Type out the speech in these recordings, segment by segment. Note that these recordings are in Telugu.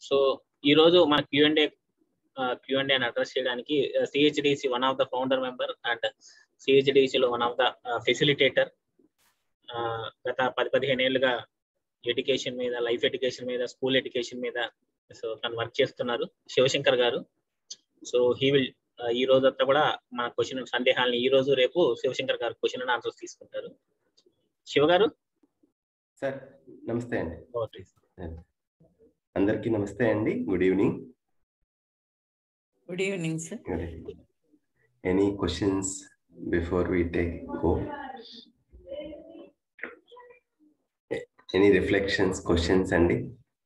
సో ఈ రోజు మన క్యూఎండే క్యూఎండే అని అడ్రస్ చేయడానికి CHDC one of the founder member and సిహెచ్డిసిలో వన్ ఆఫ్ ద ఫెసిలిటేటర్ గత పది పదిహేను ఏళ్ళుగా ఎడ్యుకేషన్ మీద లైఫ్ ఎడ్యుకేషన్ మీద స్కూల్ ఎడ్యుకేషన్ మీద సో తను వర్క్ చేస్తున్నారు శివశంకర్ గారు సో హీ విల్ ఈ రోజు అంతా కూడా మన క్వశ్చన్ సందేహాలని ఈ రోజు రేపు శివశంకర్ గారు క్వశ్చన్ అండ్ ఆన్సర్స్ తీసుకుంటారు శివ గారు సార్ నమస్తే అండి అందరికీ నమస్తే అండి good evening good evening sir any questions before we take go any reflections questions అండి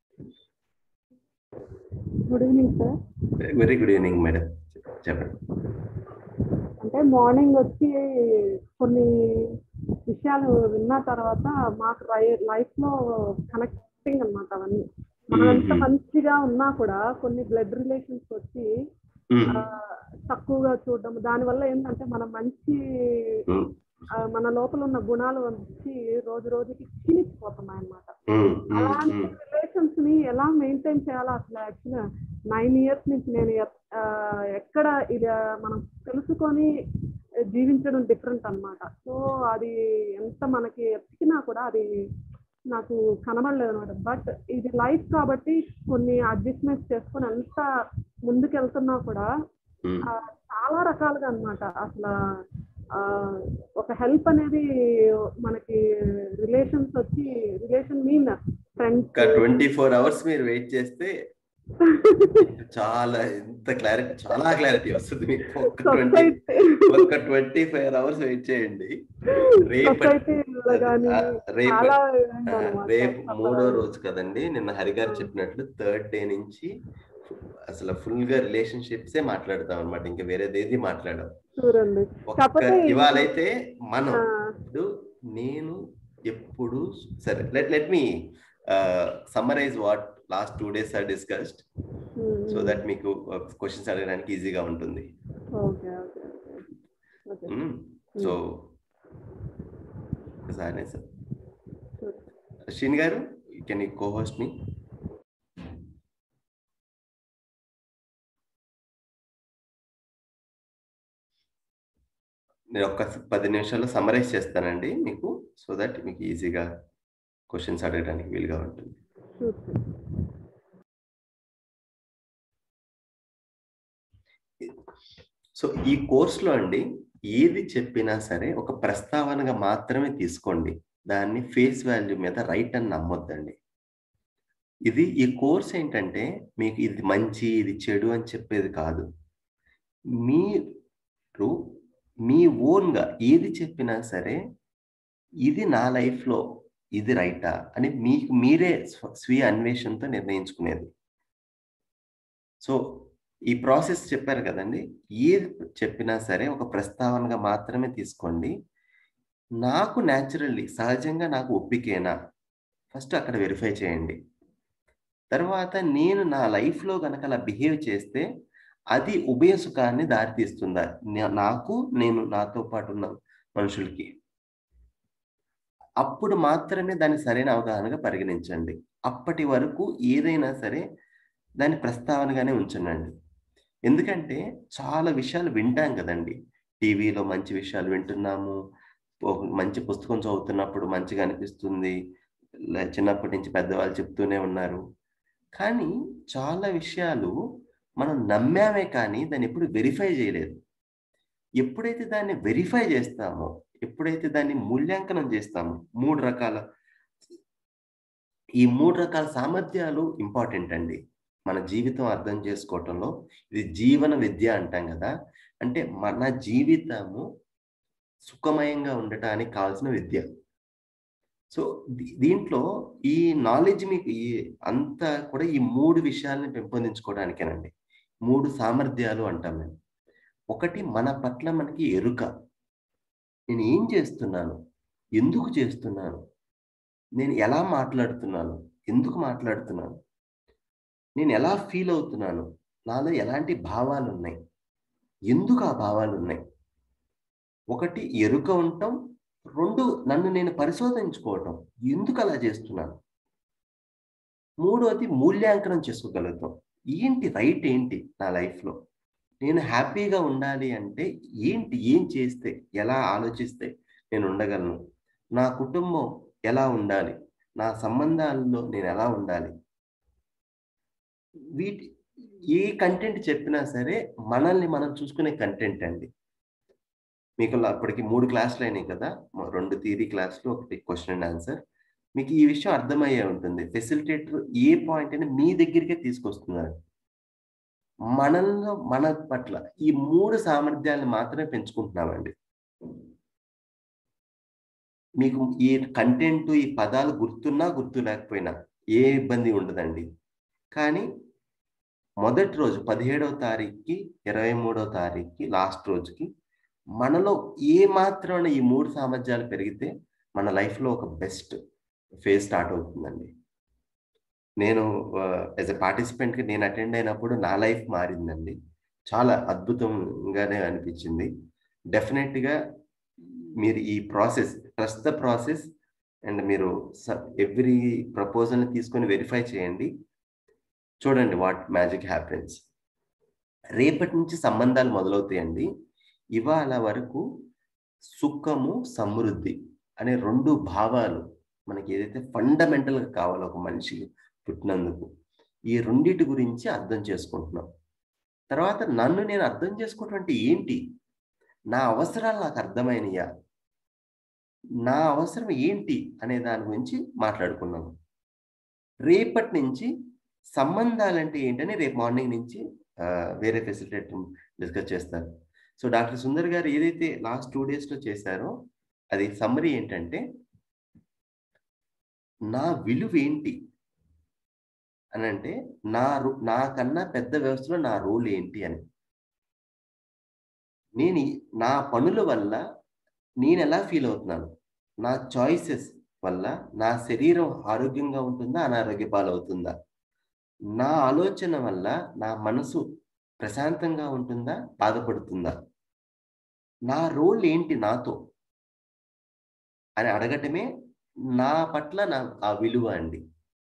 good evening sir very good evening madam చెప్పండి అంటే మార్నింగ్ వచ్చి కొన్ని విషయాలు విన్న తర్వాత మాకు లైఫ్ లో కనెక్టింగ్ అనమాట అవన్నీ మనం ఎంత మంచిగా ఉన్నా కూడా కొన్ని బ్లడ్ రిలేషన్స్ వచ్చి తక్కువగా చూడడం దానివల్ల ఏంటంటే మన మంచి మన లోపల ఉన్న గుణాలు వచ్చి రోజు రోజుకి క్షీణించిపోతున్నాయి అనమాట అలాంటి రిలేషన్స్ ని ఎలా మెయింటైన్ చేయాలో అసలు యాక్చువల్గా నైన్ ఇయర్స్ నుంచి నేను ఎక్కడ ఇది మనం తెలుసుకొని జీవించడం డిఫరెంట్ అనమాట సో అది ఎంత మనకి ఎత్తికినా కూడా అది నాకు కనబడలేదు అనమాట బట్ ఇది లైఫ్ కాబట్టి కొన్ని అడ్జస్ట్మెంట్స్ చేసుకొని ఎంత ముందుకు వెళ్తున్నా కూడా చాలా రకాలుగా అనమాట అసలు ఒక హెల్ప్ అనేది మనకి రిలేషన్స్ వచ్చి relation mean friends twenty four hours మీరు వెయిట్ చేస్తే చాలా ఎంత క్లారిటీ చాలా క్లారిటీ వస్తుంది మీకు ఒక ట్వంటీ ఒక ట్వంటీ ఫైవ్ అవర్స్ వెయిట్ చేయండి రేపు రేపు రేపు మూడో రోజు కదండి నిన్న హరిగారు చెప్పినట్లు థర్డ్ డే నుంచి అసలు ఫుల్ గా రిలేషన్షిప్స్ ఏ మాట్లాడతాం అనమాట ఇంకా వేరేదేది మాట్లాడాం ఇవాళైతే మనం ఇప్పుడు నేను ఎప్పుడు సరే let let me summarise what last two days are discussed so that మీకు క్వశ్చన్స్ అడగడానికి ఈజీగా ఉంటుంది సో సరే సార్ శ్రీని గారు can you co host me నేను ఒక పది నిమిషాల్లో సమరైజ్ చేస్తానండి మీకు సో దట్ మీకు ఈజీగా క్వశ్చన్స్ అడగడానికి వీలుగా ఉంటుంది సో ఈ కోర్సులో అండి ఏది చెప్పినా సరే ఒక ప్రస్తావనగా మాత్రమే తీసుకోండి దాన్ని ఫేస్ వాల్యూ మీద రైట్ అని నమ్మొద్దండి ఇది ఈ కోర్స్ ఏంటంటే మీకు ఇది మంచి ఇది చెడు అని చెప్పేది కాదు మీరు మీ ఓన్గా ఏది చెప్పినా సరే ఇది నా లైఫ్లో ఇది రైటా అని మీకు మీరే స్వీయ అన్వేషణతో నిర్ణయించుకునేది సో ఈ ప్రాసెస్ చెప్పారు కదండి ఏది చెప్పినా సరే ఒక ప్రస్తావనగా మాత్రమే తీసుకోండి నాకు న్యాచురల్లీ సహజంగా నాకు ఒప్పికేనా ఫస్ట్ అక్కడ వెరిఫై చేయండి తర్వాత నేను నా లైఫ్లో కనుక అలా బిహేవ్ చేస్తే అది ఉభయ సుఖాన్ని దారితీస్తుందా నాకు నేను నాతో పాటు ఉన్న మనుషులకి అప్పుడు మాత్రమే దాన్ని సరైన అవగాహనగా పరిగణించండి అప్పటి వరకు ఏదైనా సరే దాన్ని ప్రస్తావనగానే ఉంచండి ఎందుకంటే చాలా విషయాలు వింటాం కదండి టీవీలో మంచి విషయాలు వింటున్నాము మంచి పుస్తకం చదువుతున్నప్పుడు మంచిగా అనిపిస్తుంది చిన్నప్పటి నుంచి పెద్దవాళ్ళు చెప్తూనే ఉన్నారు కానీ చాలా విషయాలు మనం నమ్మామే కానీ దాన్ని ఎప్పుడు వెరిఫై చేయలేదు ఎప్పుడైతే దాన్ని వెరిఫై చేస్తామో ఎప్పుడైతే దాన్ని మూల్యాంకనం చేస్తామో మూడు రకాల ఈ మూడు రకాల సామర్థ్యాలు ఇంపార్టెంట్ అండి మన జీవితం అర్థం చేసుకోవటంలో ఇది జీవన విద్య అంటాం కదా అంటే మన జీవితము సుఖమయంగా ఉండటానికి కావాల్సిన విద్య సో దీంట్లో ఈ నాలెడ్జ్ మీకు ఈ అంతా కూడా ఈ మూడు విషయాలని పెంపొందించుకోవడానికేనండి మూడు సామర్థ్యాలు అంటాం మేము ఒకటి మన పట్ల మనకి ఎరుక నేను ఏం చేస్తున్నాను ఎందుకు చేస్తున్నాను నేను ఎలా మాట్లాడుతున్నాను ఎందుకు మాట్లాడుతున్నాను నేను ఎలా ఫీల్ అవుతున్నాను నాలో ఎలాంటి భావాలు ఉన్నాయి ఎందుకు ఆ భావాలు ఉన్నాయి ఒకటి ఎరుక ఉండటం రెండు నన్ను నేను పరిశోధించుకోవటం ఎందుకు అలా చేస్తున్నాను మూడోది మూల్యాంకనం చేసుకోగలుగుతాం ఏంటి రైట్ ఏంటి నా లైఫ్లో నేను హ్యాపీగా ఉండాలి అంటే ఏంటి ఏం చేస్తే ఎలా ఆలోచిస్తే నేను ఉండగలను నా కుటుంబం ఎలా ఉండాలి నా సంబంధాల్లో నేను ఎలా ఉండాలి వీటి ఏ కంటెంట్ చెప్పినా సరే మనల్ని మనం చూసుకునే కంటెంట్ అండి మీకు అప్పటికి మూడు క్లాసులు అయినాయి కదా రెండు థియరీ క్లాసులు ఒకటి క్వశ్చన్ అండ్ ఆన్సర్ మీకు ఈ విషయం అర్థమయ్యే ఉంటుంది ఫెసిలిటేటర్ ఏ పాయింట్ అయినా మీ దగ్గరికే తీసుకొస్తున్నారు మనల్లో మన పట్ల ఈ మూడు సామర్థ్యాలను మాత్రమే పెంచుకుంటున్నామండి మీకు ఈ కంటెంట్ ఈ పదాలు గుర్తున్నా గుర్తు లేకపోయినా ఏ ఇబ్బంది ఉండదండి కానీ మొదటి రోజు పదిహేడవ తారీఖుకి ఇరవై మూడవ తారీఖుకి లాస్ట్ రోజుకి మనలో ఏ మాత్రమైన ఈ మూడు సామర్థ్యాలు పెరిగితే మన లైఫ్లో ఒక బెస్ట్ ఫేజ్ స్టార్ట్ అవుతుందండి నేను యాజ్ ఎ పార్టిసిపెంట్కి నేను అటెండ్ అయినప్పుడు నా లైఫ్ మారిందండి చాలా అద్భుతంగానే అనిపించింది డెఫినెట్గా మీరు ఈ process trust the process and మీరు ఎవ్రీ ప్రపోజల్ని తీసుకొని వెరిఫై చేయండి చూడండి వాట్ మ్యాజిక్ హ్యాపెన్స్ రేపటి నుంచి సంబంధాలు మొదలవుతాయండి ఇవాళ వరకు సుఖము సమృద్ధి అనే రెండు భావాలు మనకి ఏదైతే ఫండమెంటల్గా కావాలో ఒక మనిషికి పుట్టినందుకు ఈ రెండిటి గురించి అర్థం చేసుకుంటున్నాం తర్వాత నన్ను నేను అర్థం చేసుకోవటం అంటే ఏంటి నా అవసరాలు నాకు అర్థమైనయా నా అవసరం ఏంటి అనే దాని గురించి మాట్లాడుకున్నాము రేపటి నుంచి సంబంధాలంటే ఏంటని రేపు మార్నింగ్ నుంచి వేరే ఫెసిలిటేటర్ డిస్కస్ చేస్తారు సో డాక్టర్ సుందర్ గారు ఏదైతే లాస్ట్ టూ డేస్లో చేశారో అది సమ్మరీ ఏంటంటే నా విలువ ఏంటి అని అంటే నా నాకన్నా పెద్ద వ్యవస్థలో నా రోల్ ఏంటి అని నేను నా పనుల వల్ల నేను ఎలా ఫీల్ అవుతున్నాను నా చాయిసెస్ వల్ల నా శరీరం ఆరోగ్యంగా ఉంటుందా అనారోగ్య పాలవుతుందా నా ఆలోచన వల్ల నా మనసు ప్రశాంతంగా ఉంటుందా బాధపడుతుందా నా రోల్ ఏంటి నాతో అని అడగటమే నా పట్ల నా ఆ విలువ అండి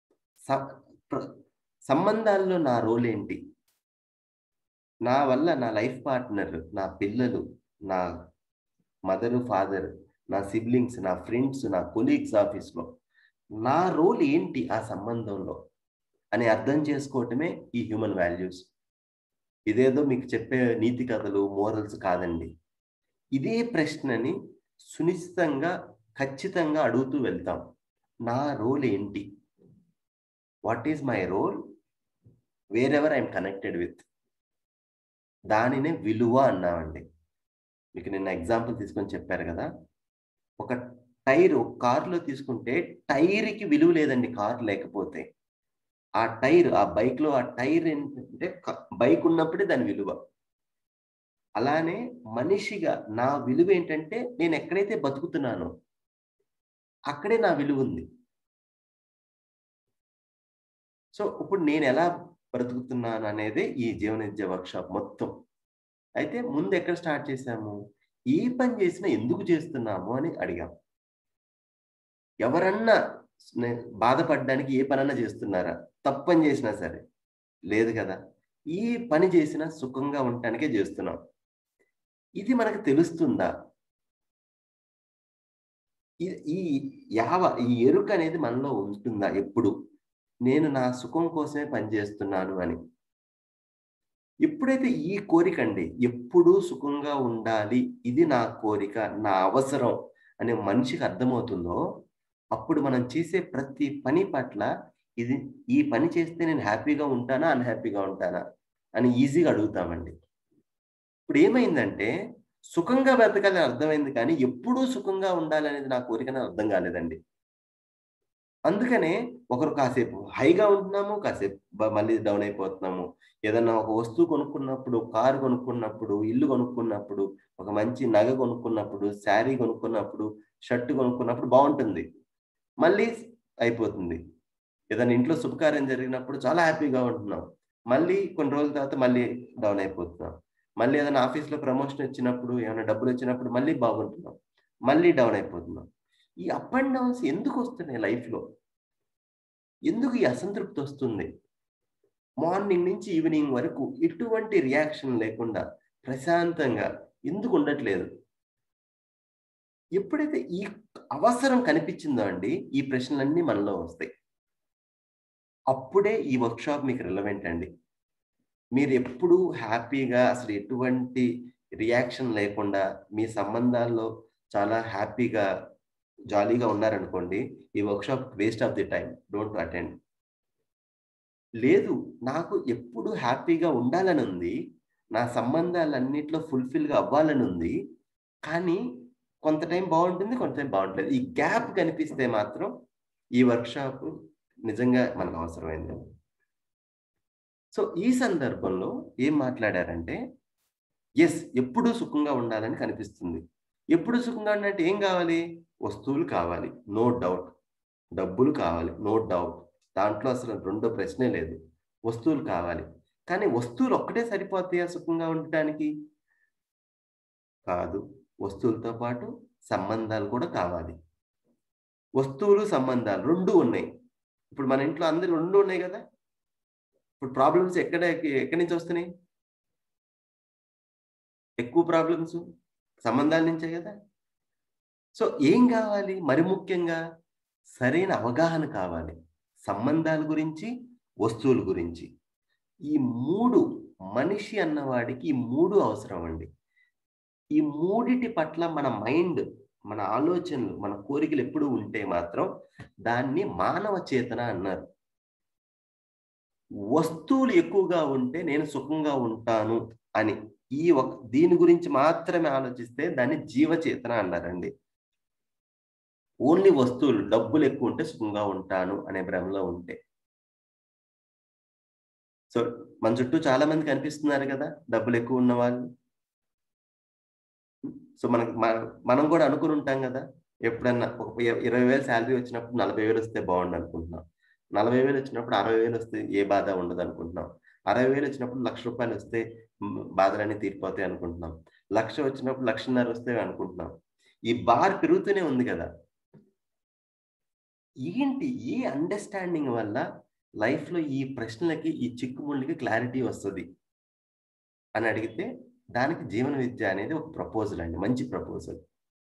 సంబంధాల్లో నా రోల్ ఏంటి నా వల్ల నా లైఫ్ పార్ట్నర్ నా పిల్లలు నా మదరు ఫాదర్ నా సిబ్లింగ్స్ నా ఫ్రెండ్స్ నా కొలీగ్స్ ఆఫీస్లో నా రోల్ ఏంటి ఆ సంబంధంలో అని అర్థం చేసుకోవటమే ఈ హ్యూమన్ వాల్యూస్ ఇదేదో మీకు చెప్పే నీతి కథలు మోరల్స్ కాదండి ఇదే ప్రశ్నని సునిశ్చితంగా ఖచ్చితంగా అడుగుతూ వెళ్తాం నా రోల్ ఏంటి what is my role wherever I'm connected with దానినే విలువ అన్నామండి మీకు నిన్న ఎగ్జాంపుల్ తీసుకొని చెప్పారు కదా ఒక టైర్ ఒక కారులో తీసుకుంటే టైర్కి విలువ లేదండి కారు లేకపోతే ఆ టైర్ ఆ బైక్లో ఆ టైర్ ఏంటంటే బైక్ ఉన్నప్పుడే దాని విలువ అలానే మనిషిగా నా విలువ ఏంటంటే నేను ఎక్కడైతే బతుకుతున్నానో అక్కడే నా విలువ ఉంది సో ఇప్పుడు నేను ఎలా బ్రతుకుతున్నాను అనేది ఈ జీవన విద్య వర్క్షాప్ మొత్తం అయితే ముందు ఎక్కడ స్టార్ట్ చేశాము ఏ పని చేసినా ఎందుకు చేస్తున్నాము అని అడిగాం ఎవరన్నా బాధపడడానికి ఏ పనన్నా చేస్తున్నారా తప్పని చేసినా సరే లేదు కదా ఈ పని చేసినా సుఖంగా ఉండటానికే చేస్తున్నాం ఇది మనకు తెలుస్తుందా ఈ యావ ఈ ఎరుక అనేది మనలో ఉంటుందా ఎప్పుడు నేను నా సుఖం కోసమే పనిచేస్తున్నాను అని ఎప్పుడైతే ఈ కోరిక అండి ఎప్పుడూ సుఖంగా ఉండాలి ఇది నా కోరిక నా అవసరం అనే మనిషికి అర్థమవుతుందో అప్పుడు మనం చేసే ప్రతి పని పట్ల ఇది ఈ పని చేస్తే నేను హ్యాపీగా ఉంటానా అన్హ్యాపీగా ఉంటానా అని ఈజీగా అడుగుతామండి ఇప్పుడు ఏమైందంటే సుఖంగా బ్రతకాలని అర్థమైంది కానీ ఎప్పుడూ సుఖంగా ఉండాలనేది నా కోరికని అర్థం కాలేదండి అందుకనే ఒకరు కాసేపు హైగా ఉంటున్నాము కాసేపు మళ్ళీ డౌన్ అయిపోతున్నాము ఏదన్నా ఒక వస్తువు కొనుక్కున్నప్పుడు కారు కొనుక్కున్నప్పుడు ఇల్లు కొనుక్కున్నప్పుడు ఒక మంచి నగ కొనుక్కున్నప్పుడు శారీ కొనుక్కున్నప్పుడు షర్ట్ కొనుక్కున్నప్పుడు బాగుంటుంది మళ్ళీ అయిపోతుంది ఏదైనా ఇంట్లో శుభకార్యం జరిగినప్పుడు చాలా హ్యాపీగా ఉంటున్నాం మళ్ళీ కొన్ని రోజుల తర్వాత మళ్ళీ డౌన్ అయిపోతున్నాం మళ్ళీ ఏదైనా ఆఫీస్లో ప్రమోషన్ వచ్చినప్పుడు ఏమైనా డబ్బులు వచ్చినప్పుడు మళ్ళీ బాగుంటున్నాం మళ్ళీ డౌన్ అయిపోతున్నాం ఈ అప్ అండ్ డౌన్స్ ఎందుకు వస్తున్నాయి లైఫ్లో ఎందుకు ఈ అసంతృప్తి వస్తుంది మార్నింగ్ నుంచి ఈవినింగ్ వరకు ఎటువంటి రియాక్షన్ లేకుండా ప్రశాంతంగా ఎందుకు ఉండట్లేదు ఎప్పుడైతే ఈ అవసరం కనిపించిందో అండి ఈ ప్రశ్నలన్నీ మనలో వస్తాయి అప్పుడే ఈ వర్క్షాప్ మీకు రిలవెంట్ అండి మీరు ఎప్పుడూ హ్యాపీగా అసలు ఎటువంటి రియాక్షన్ లేకుండా మీ సంబంధాల్లో చాలా హ్యాపీగా జాలీగా ఉన్నారనుకోండి ఈ workshop waste of the time don't attend లేదు నాకు ఎప్పుడు హ్యాపీగా ఉండాలని ఉంది నా సంబంధాలన్నింటిలో ఫుల్ఫిల్గా అవ్వాలని ఉంది కానీ కొంత టైం బాగుంటుంది కొంత టైం బాగుంటుంది ఈ గ్యాప్ కనిపిస్తే మాత్రం ఈ వర్క్షాప్ నిజంగా మనకు అవసరమైంది సో ఈ సందర్భంలో ఏం మాట్లాడారంటే ఎస్ ఎప్పుడూ సుఖంగా ఉండాలని కనిపిస్తుంది ఎప్పుడు సుఖంగా ఉండాలంటే ఏం కావాలి వస్తువులు కావాలి నో డౌట్ డబ్బులు కావాలి నో డౌట్ దాంట్లో అసలు రెండో ప్రశ్నే లేదు వస్తువులు కావాలి కానీ వస్తువులు ఒక్కటే సరిపోతాయా సుఖంగా ఉండటానికి కాదు వస్తువులతో పాటు సంబంధాలు కూడా కావాలి వస్తువులు సంబంధాలు రెండు ఉన్నాయి ఇప్పుడు మన ఇంట్లో అందరు రెండు ఉన్నాయి కదా ఇప్పుడు ప్రాబ్లమ్స్ ఎక్కడ ఎక్కడి నుంచి వస్తున్నాయి ఎక్కువ ప్రాబ్లమ్స్ సంబంధాల నుంచే కదా సో ఏం కావాలి మరి ముఖ్యంగా సరైన అవగాహన కావాలి సంబంధాల గురించి వస్తువుల గురించి ఈ మూడు మనిషి అన్నవాడికి ఈ మూడు అవసరం అండి ఈ మూడిటి పట్ల మన మైండ్ మన ఆలోచనలు మన కోరికలు ఎప్పుడు ఉంటే మాత్రం దాన్ని మానవ చేతన అన్నారు వస్తువులు ఎక్కువగా ఉంటే నేను సుఖంగా ఉంటాను అని ఈ ఒక దీని గురించి మాత్రమే ఆలోచిస్తే దాన్ని జీవచేతన అన్నారండి ఓన్లీ వస్తువులు డబ్బులు ఎక్కువ ఉంటే సుఖంగా ఉంటాను అనే భ్రమలో ఉంటే సో మన చుట్టూ చాలా మంది కనిపిస్తున్నారు కదా డబ్బులు ఎక్కువ ఉన్న వాళ్ళు సో మనకి మనం కూడా అనుకుని ఉంటాం కదా ఎప్పుడన్నా ఒక ఇరవై వేలు శాలరీ వచ్చినప్పుడు నలభై వేలు వస్తే బాగుండు అనుకుంటున్నాం నలభై వేలు వచ్చినప్పుడు అరవై వేలు వస్తే ఏ బాధ ఉండదు అనుకుంటున్నాం అరవై వేలు వచ్చినప్పుడు లక్ష రూపాయలు వస్తే బాధలన్నీ తీరిపోతాయి అనుకుంటున్నాం లక్ష వచ్చినప్పుడు లక్షన్నర వస్తే అనుకుంటున్నాం ఈ బార్ పెరుగుతూనే ఉంది కదా ఏంటి ఈ అండర్స్టాండింగ్ వల్ల లైఫ్లో ఈ ప్రశ్నలకి ఈ చిక్కుముళ్ళకి క్లారిటీ వస్తుంది అని అడిగితే దానికి జీవన విద్య అనేది ఒక ప్రపోజల్ అండి మంచి ప్రపోజల్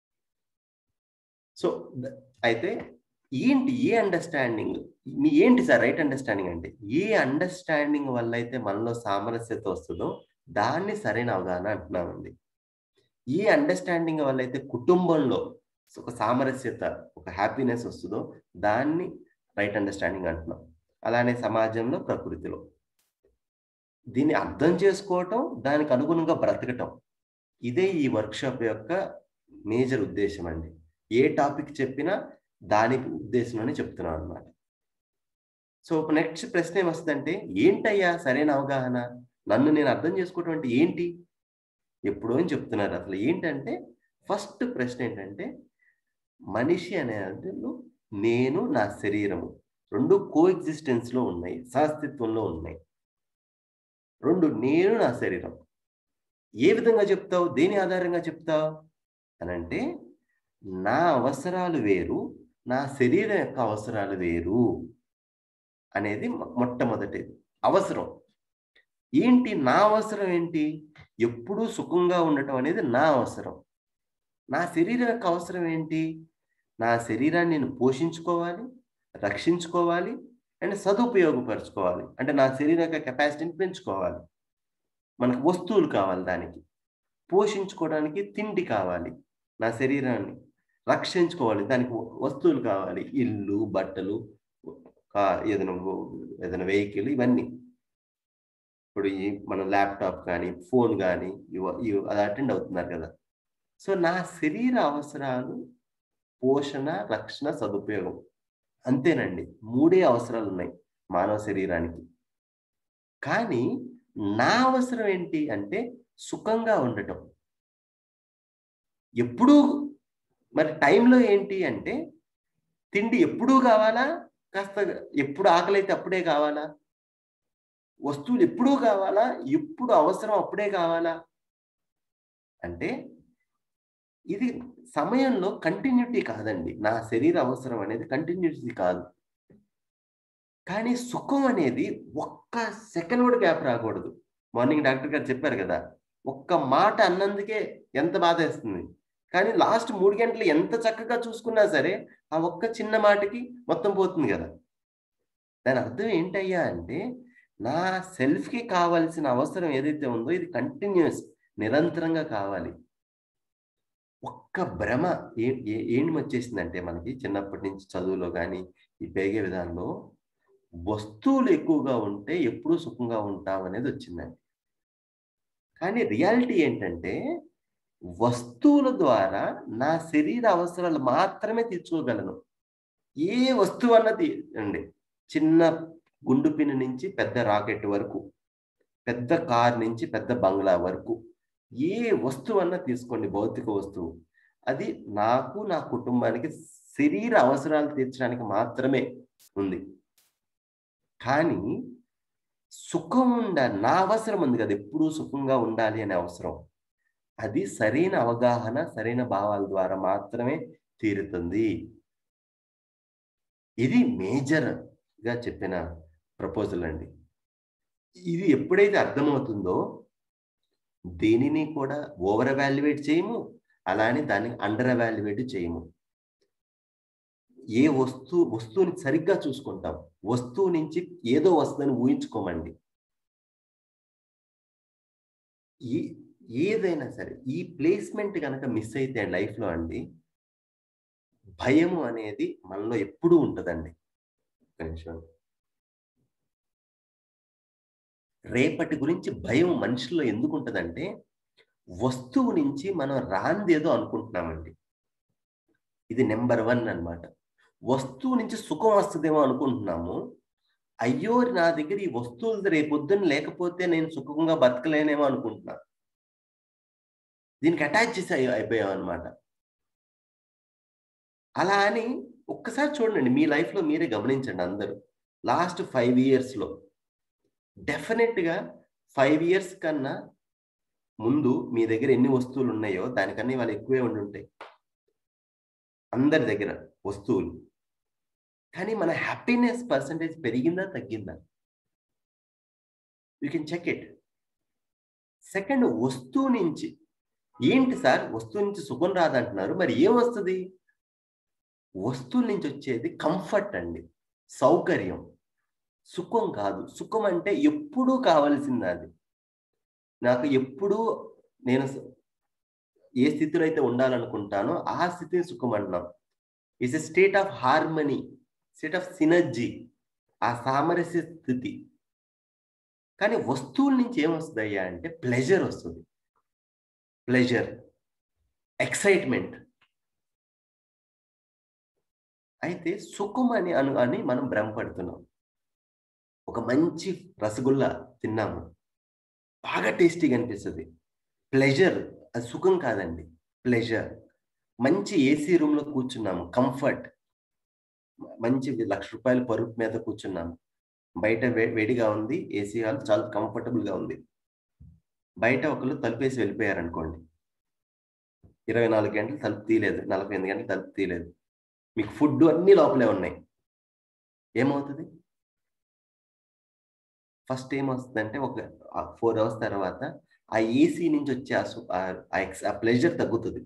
సో అయితే ఏంటి ఏ అండర్స్టాండింగ్ మీ ఏంటి సార్ రైట్ అండర్స్టాండింగ్ అంటే ఏ అండర్స్టాండింగ్ వల్ల అయితే మనలో సామరస్యత వస్తుందో దాన్ని సరైన అవగాహన అంటున్నామండి ఏ అండర్స్టాండింగ్ వల్ల అయితే కుటుంబంలో ఒక సామరస్యత ఒక హ్యాపీనెస్ వస్తుందో దాన్ని రైట్ అండర్స్టాండింగ్ అంటున్నాం అలానే సమాజంలో ప్రకృతిలో దీన్ని అర్థం చేసుకోవటం దానికి అనుగుణంగా బ్రతకటం ఇదే ఈ వర్క్షాప్ యొక్క మేజర్ ఉద్దేశం అండి ఏ టాపిక్ చెప్పినా దానికి ఉద్దేశం అని చెప్తున్నాం అనమాట సో నెక్స్ట్ ప్రశ్న ఏమొస్తుందంటే ఏంటయ్యా సరైన అవగాహన నన్ను నేను అర్థం చేసుకోవటం అంటే ఏంటి ఎప్పుడో అని చెప్తున్నారు అసలు ఏంటంటే ఫస్ట్ ప్రశ్న ఏంటంటే మనిషి అనే నేను నా శరీరము రెండు కో లో ఉన్నాయి సహస్తిత్వంలో ఉన్నాయి రెండు నేను నా శరీరం ఏ విధంగా చెప్తావు దేని ఆధారంగా చెప్తావు అని అంటే నా అవసరాలు వేరు నా శరీరం యొక్క అవసరాలు వేరు అనేది మొట్టమొదటిది అవసరం ఏంటి నా అవసరం ఏంటి ఎప్పుడూ సుఖంగా ఉండటం అనేది నా అవసరం నా శరీరం యొక్క అవసరం ఏంటి నా శరీరాన్ని నేను పోషించుకోవాలి రక్షించుకోవాలి అండ్ సదుపయోగపరచుకోవాలి అంటే నా శరీరం యొక్క కెపాసిటీని పెంచుకోవాలి మనకు వస్తువులు కావాలి దానికి పోషించుకోవడానికి తిండి కావాలి నా శరీరాన్ని రక్షించుకోవాలి దానికి వస్తువులు కావాలి ఇల్లు బట్టలు ఏదైనా ఏదైనా వెహికల్ ఇవన్నీ ఇప్పుడు ఈ మన ల్యాప్టాప్ కానీ ఫోన్ కానీ ఇవి అది అటెండ్ అవుతున్నారు కదా సో నా శరీర అవసరాలు పోషణ రక్షణ సదుపయోగం అంతేనండి మూడే అవసరాలు ఉన్నాయి మానవ శరీరానికి కానీ నా అవసరం ఏంటి అంటే సుఖంగా ఉండటం ఎప్పుడూ మరి టైంలో ఏంటి అంటే తిండి ఎప్పుడూ కావాలా కాస్త ఎప్పుడు ఆకలి అయితే అప్పుడే కావాలా వస్తువులు ఎప్పుడూ కావాలా ఎప్పుడు అవసరం అప్పుడే కావాలా అంటే ఇది సమయంలో కంటిన్యూటీ కాదండి నా శరీర అవసరం అనేది కంటిన్యూటీ కాదు కానీ సుఖం అనేది ఒక్క సెకండ్ కూడా గ్యాప్ రాకూడదు మార్నింగ్ డాక్టర్ గారు చెప్పారు కదా ఒక్క మాట అన్నందుకే ఎంత బాధ వేస్తుంది కానీ లాస్ట్ మూడు గంటలు ఎంత చక్కగా చూసుకున్నా సరే ఆ ఒక్క చిన్న మాటకి మొత్తం పోతుంది కదా దాని అర్థం ఏంటయ్యా అంటే నా సెల్ఫ్కి కావాల్సిన అవసరం ఏదైతే ఉందో ఇది కంటిన్యూస్ నిరంతరంగా కావాలి ఒక్క భ్రమ ఏ ఏం వచ్చేసిందంటే మనకి చిన్నప్పటి నుంచి చదువులో కానీ ఈ పెరిగే విధానంలో వస్తువులు ఎక్కువగా ఉంటే ఎప్పుడూ సుఖంగా ఉంటాం అనేది వచ్చిందండి కానీ రియాలిటీ ఏంటంటే వస్తువుల ద్వారా నా శరీర అవసరాలు మాత్రమే తీర్చుకోగలను ఏ వస్తువు అన్నది అండి చిన్న గుండు పిన్ నుంచి పెద్ద రాకెట్ వరకు పెద్ద కార్ నుంచి పెద్ద బంగ్లా వరకు ఏ వస్తువు అన్నా తీసుకోండి భౌతిక వస్తువు అది నాకు నా కుటుంబానికి శరీర అవసరాలు తీర్చడానికి మాత్రమే ఉంది కానీ సుఖం ఉండ నా అవసరం ఉంది కదా ఎప్పుడూ సుఖంగా ఉండాలి అనే అవసరం అది సరైన అవగాహన సరైన భావాల ద్వారా మాత్రమే తీరుతుంది ఇది మేజర్గా చెప్పిన ప్రపోజల్ అండి ఇది ఎప్పుడైతే అర్థమవుతుందో దేనిని కూడా ఓవర్ అవాల్యుయేట్ చేయము అలానే దాన్ని అండర్ అవాల్యుయేట్ చేయము ఏ వస్తువు వస్తువుని సరిగ్గా చూసుకుంటాం వస్తువు నుంచి ఏదో వస్తుందని ఊహించుకోమండి ఈ ఏదైనా సరే ఈ ప్లేస్మెంట్ కనుక మిస్ అయితే లైఫ్లో అండి భయము అనేది మనలో ఎప్పుడూ ఉంటుందండి నిమిషం రేపటి గురించి భయం మనుషుల్లో ఎందుకు ఉంటుందంటే వస్తువు నుంచి మనం రాందేదో అనుకుంటున్నామండి ఇది నెంబర్ వన్ అనమాట వస్తువు నుంచి సుఖం వస్తుందేమో అనుకుంటున్నాము అయ్యో నా దగ్గర ఈ వస్తువులు రేపొద్దున లేకపోతే నేను సుఖంగా బతకలేనేమో అనుకుంటున్నా దీనికి అటాచ్ చేసి అయిపోయాం అనమాట అలా అని ఒక్కసారి చూడండి మీ లైఫ్లో మీరే గమనించండి అందరూ లాస్ట్ ఫైవ్ ఇయర్స్లో డెఫినెట్గా ఫైవ్ ఇయర్స్ కన్నా ముందు మీ దగ్గర ఎన్ని వస్తువులు ఉన్నాయో దానికన్నా వాళ్ళు ఎక్కువే ఉండి ఉంటాయి అందరి దగ్గర వస్తువులు కానీ మన హ్యాపీనెస్ పర్సంటేజ్ పెరిగిందా తగ్గిందా you can check it second వస్తువు నుంచి ఏంటి సార్ వస్తువు నుంచి సుఖం రాదంటున్నారు మరి ఏం వస్తుంది వస్తువుల నుంచి వచ్చేది కంఫర్ట్ అండి సౌకర్యం సుఖం కాదు సుఖం అంటే ఎప్పుడూ కావాల్సింది అది నాకు ఎప్పుడూ నేను ఏ స్థితిలో అయితే ఉండాలనుకుంటానో ఆ స్థితిని సుఖం అంటున్నాం it's a state of harmony state of synergy ఆ సామరస్య స్థితి కానీ వస్తువుల నుంచి ఏమొస్తుందయ్యా అంటే ప్లెజర్ వస్తుంది ప్లెజర్ ఎక్సైట్మెంట్ అయితే సుఖం అని అను అని మనం భ్రమపడుతున్నాం ఒక మంచి రసగుల్లా తిన్నాము బాగా టేస్టీగా అనిపిస్తుంది ప్లెజర్ అది సుఖం కాదండి ప్లెజర్ మంచి ఏసీ రూమ్లో కూర్చున్నాము కంఫర్ట్ మంచి లక్ష రూపాయల పరుపు మీద కూర్చున్నాము బయట వేడిగా ఉంది ఏసీ హాల్ చాలా కంఫర్టబుల్గా ఉంది బయట ఒకళ్ళు తలుపేసి వెళ్ళిపోయారు అనుకోండి ఇరవై నాలుగు గంటలు తలుపు తీయలేదు నలభై ఎనిమిది గంటలు తలుపు తీయలేదు మీకు ఫుడ్ అన్నీ లోపలే ఉన్నాయి ఏమవుతుంది ఫస్ట్ ఏమొస్తుందంటే ఒక ఫోర్ అవర్స్ తర్వాత ఆ ఏసీ నుంచి వచ్చే ఆ ప్లెజర్ తగ్గుతుంది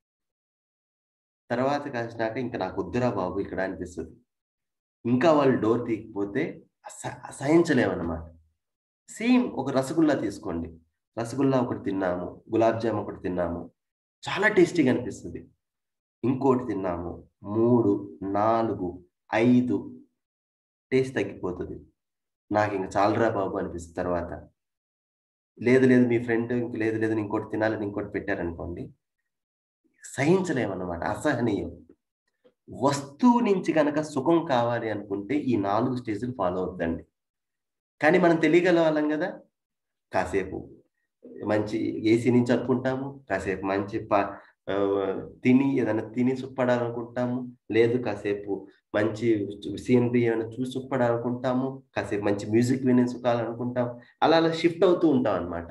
తర్వాత కాసినాక ఇంకా నాకు వద్దురా బాబు ఇక్కడ అనిపిస్తుంది ఇంకా వాళ్ళు డోర్ తీయకపోతే అసహించలేమన్నమాట సేమ్ ఒక రసగుల్లా తీసుకోండి రసగుల్లా ఒకటి తిన్నాము గులాబ్ జామ్ ఒకటి తిన్నాము చాలా టేస్టీగా అనిపిస్తుంది ఇంకోటి తిన్నాము మూడు నాలుగు ఐదు టేస్ట్ తగ్గిపోతుంది నాకు ఇంకా చాలరా బాబు అనిపిస్తుంది తర్వాత లేదు లేదు మీ ఫ్రెండ్ ఇంక లేదు లేదు ఇంకోటి తినాలని ఇంకోటి పెట్టారనుకోండి సహించలేమన్నమాట అసహనీయం వస్తువు నుంచి కనుక సుఖం కావాలి అనుకుంటే ఈ నాలుగు స్టేజ్లు ఫాలో అవుద్దండి కానీ మనం తెలియగల వాళ్ళం కదా కాసేపు మంచి ఏసీ నుంచి అనుకుంటాము కాసేపు మంచి పా తిని ఏదైనా తిని సుఖపడాలనుకుంటాము లేదు కాసేపు మంచి సీనరీ ఏమైనా చూసి సుఖపడాలనుకుంటాము కాసేపు మంచి మ్యూజిక్ విని సుఖాలనుకుంటాం అలా అలా షిఫ్ట్ అవుతూ ఉంటాం అనమాట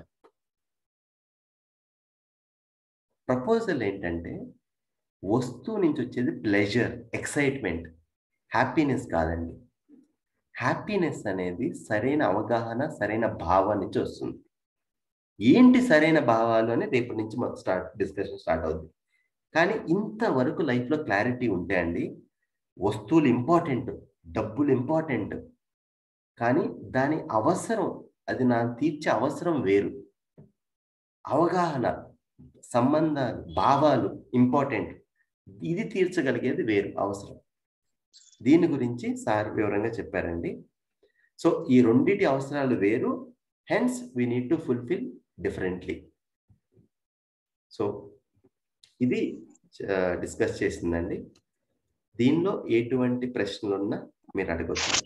ప్రపోజల్ ఏంటంటే వస్తువు నుంచి వచ్చేది ప్లెజర్ ఎక్సైట్మెంట్ హ్యాపీనెస్ కాదండి హ్యాపీనెస్ అనేది సరైన అవగాహన సరైన భావం నుంచి వస్తుంది ఏంటి సరైన భావాలు అని రేపటి నుంచి మాకు స్టార్ట్ డిస్కషన్ స్టార్ట్ అవుతుంది కానీ ఇంతవరకు లైఫ్లో క్లారిటీ ఉంటే అండి వస్తువులు ఇంపార్టెంట్ డబ్బులు ఇంపార్టెంట్ కానీ దాని అవసరం అది నా తీర్చే అవసరం వేరు అవగాహన సంబంధాలు భావాలు ఇంపార్టెంట్ ఇది తీర్చగలిగేది వేరు అవసరం దీని గురించి సార్ వివరంగా చెప్పారండి సో ఈ రెండిటి అవసరాలు వేరు hence we need to fulfil differently so ఇది డిస్కస్ చేసిందండి దీనిలో ఎటువంటి ప్రశ్నలు ఉన్నా మీరు అడగొచ్చండి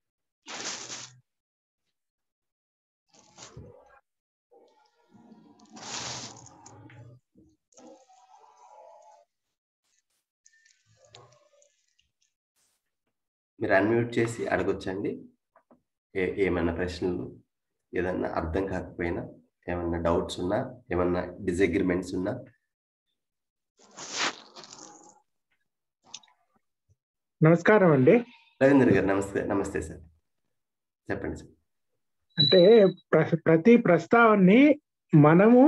మీరు అన్మ్యూట్ చేసి అడగొచ్చండి ఏ ఏమైనా ప్రశ్నలు ఏదన్నా అర్థం కాకపోయినా ఏమన్నా డౌట్స్ ఉన్నా ఏమన్నా డిసగ్రిమెంట్స్ ఉన్నా నమస్కారం అండి రవీంద్ర గారు నమస్తే నమస్తే సార్ చెప్పండి సార్ అంటే ప్ర- ప్రతి ప్రస్తావనని మనము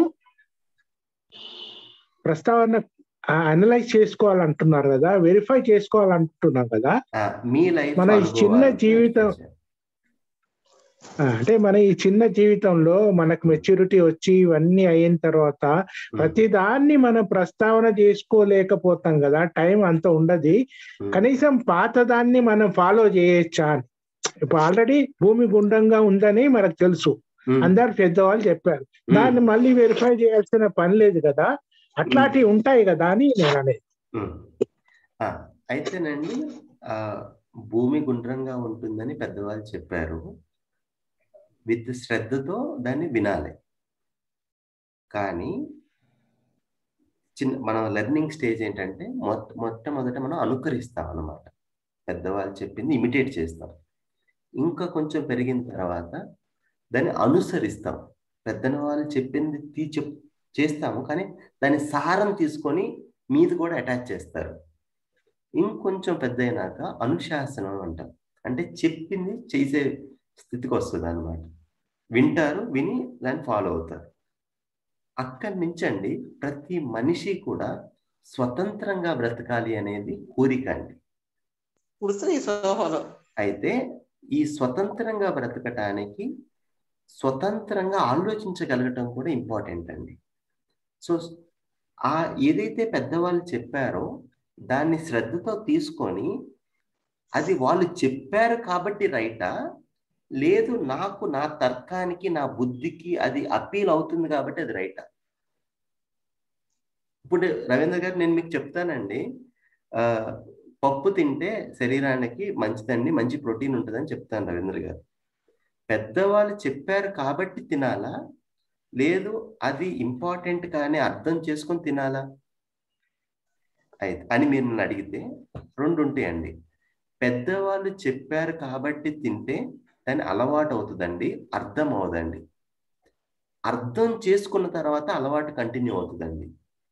ప్రస్తావన అనలైజ్ చేసుకోవాలంటున్నారు కదా వెరిఫై చేసుకోవాలంటున్నాం కదా ఆ, మీ లైఫ్ మన ఈ చిన్న జీవితం- ఆ, అంటే మన ఈ చిన్న జీవితంలో మనకు మెచ్యూరిటీ వచ్చి ఇవన్నీ అయిన తర్వాత ప్రతి దాన్ని మనం ప్రస్తావన చేసుకోలేకపోతాం కదా టైం అంత ఉండదు కనీసం పాత దాన్ని మనం ఫాలో చేయొచ్చా అని ఇప్పుడు ఆల్రెడీ భూమి గుండ్రంగా ఉందని మనకు తెలుసు అందరు పెద్దవాళ్ళు చెప్పారు దాన్ని మళ్ళీ వెరిఫై చేయాల్సిన పని లేదు కదా అట్లాంటివి ఉంటాయి కదా అని నేను అనేది ఉమ్. ఆ, అయితేనండి ఆ భూమి గుండ్రంగా ఉంటుందని పెద్దవాళ్ళు చెప్పారు విత్ శ్రద్ధతో దాన్ని వినాలి కానీ చిన్న మన లెర్నింగ్ స్టేజ్ ఏంటంటే మొట్ట మొట్టమొదట మనం అనుకరిస్తాం అన్నమాట పెద్దవాళ్ళు చెప్పింది ఇమిటేట్ చేస్తాం ఇంకా కొంచెం పెరిగిన తర్వాత దాన్ని అనుసరిస్తాం పెద్దన వాళ్ళు చెప్పింది తీ చెప్ చేస్తాము కానీ దాని సారం తీసుకొని మీది కూడా అటాచ్ చేస్తారు ఇంకొంచెం పెద్ద అయినాక అనుశాసనం అంటాం అంటే చెప్పింది చేసే స్థితికి వస్తుంది అనమాట వింటారు విని దాన్ని ఫాలో అవుతారు అక్కడి నుంచి అండి ప్రతి మనిషి కూడా స్వతంత్రంగా బ్రతకాలి అనేది కోరిక అండి కుడుతుంది ఈ సోఫాలో అయితే ఈ స్వతంత్రంగా బ్రతకటానికి స్వతంత్రంగా ఆలోచించగలగటం కూడా ఇంపార్టెంట్ అండి సో ఆ ఏదైతే పెద్దవాళ్ళు చెప్పారో దాన్ని శ్రద్ధతో తీసుకొని అది వాళ్ళు చెప్పారు కాబట్టి రైటా లేదు నాకు నా తర్కానికి నా బుద్ధికి అది అపీల్ అవుతుంది కాబట్టి అది రైటా ఇప్పుడు రవీంద్ర గారు నేను మీకు చెప్తానండి ఆ పప్పు తింటే శరీరానికి మంచిదండి మంచి ప్రోటీన్ ఉంటుందని చెప్తాను రవీంద్ర గారు పెద్దవాళ్ళు చెప్పారు కాబట్టి తినాలా లేదు అది ఇంపార్టెంట్ కానీ అర్థం చేసుకొని తినాలా అయితే అని మీరు నన్ను అడిగితే రెండు ఉంటాయండి పెద్దవాళ్ళు చెప్పారు కాబట్టి తింటే దాని అలవాటు అవుతుందండి అర్థం అవదండి అర్థం చేసుకున్న తర్వాత అలవాటు కంటిన్యూ అవుతుందండి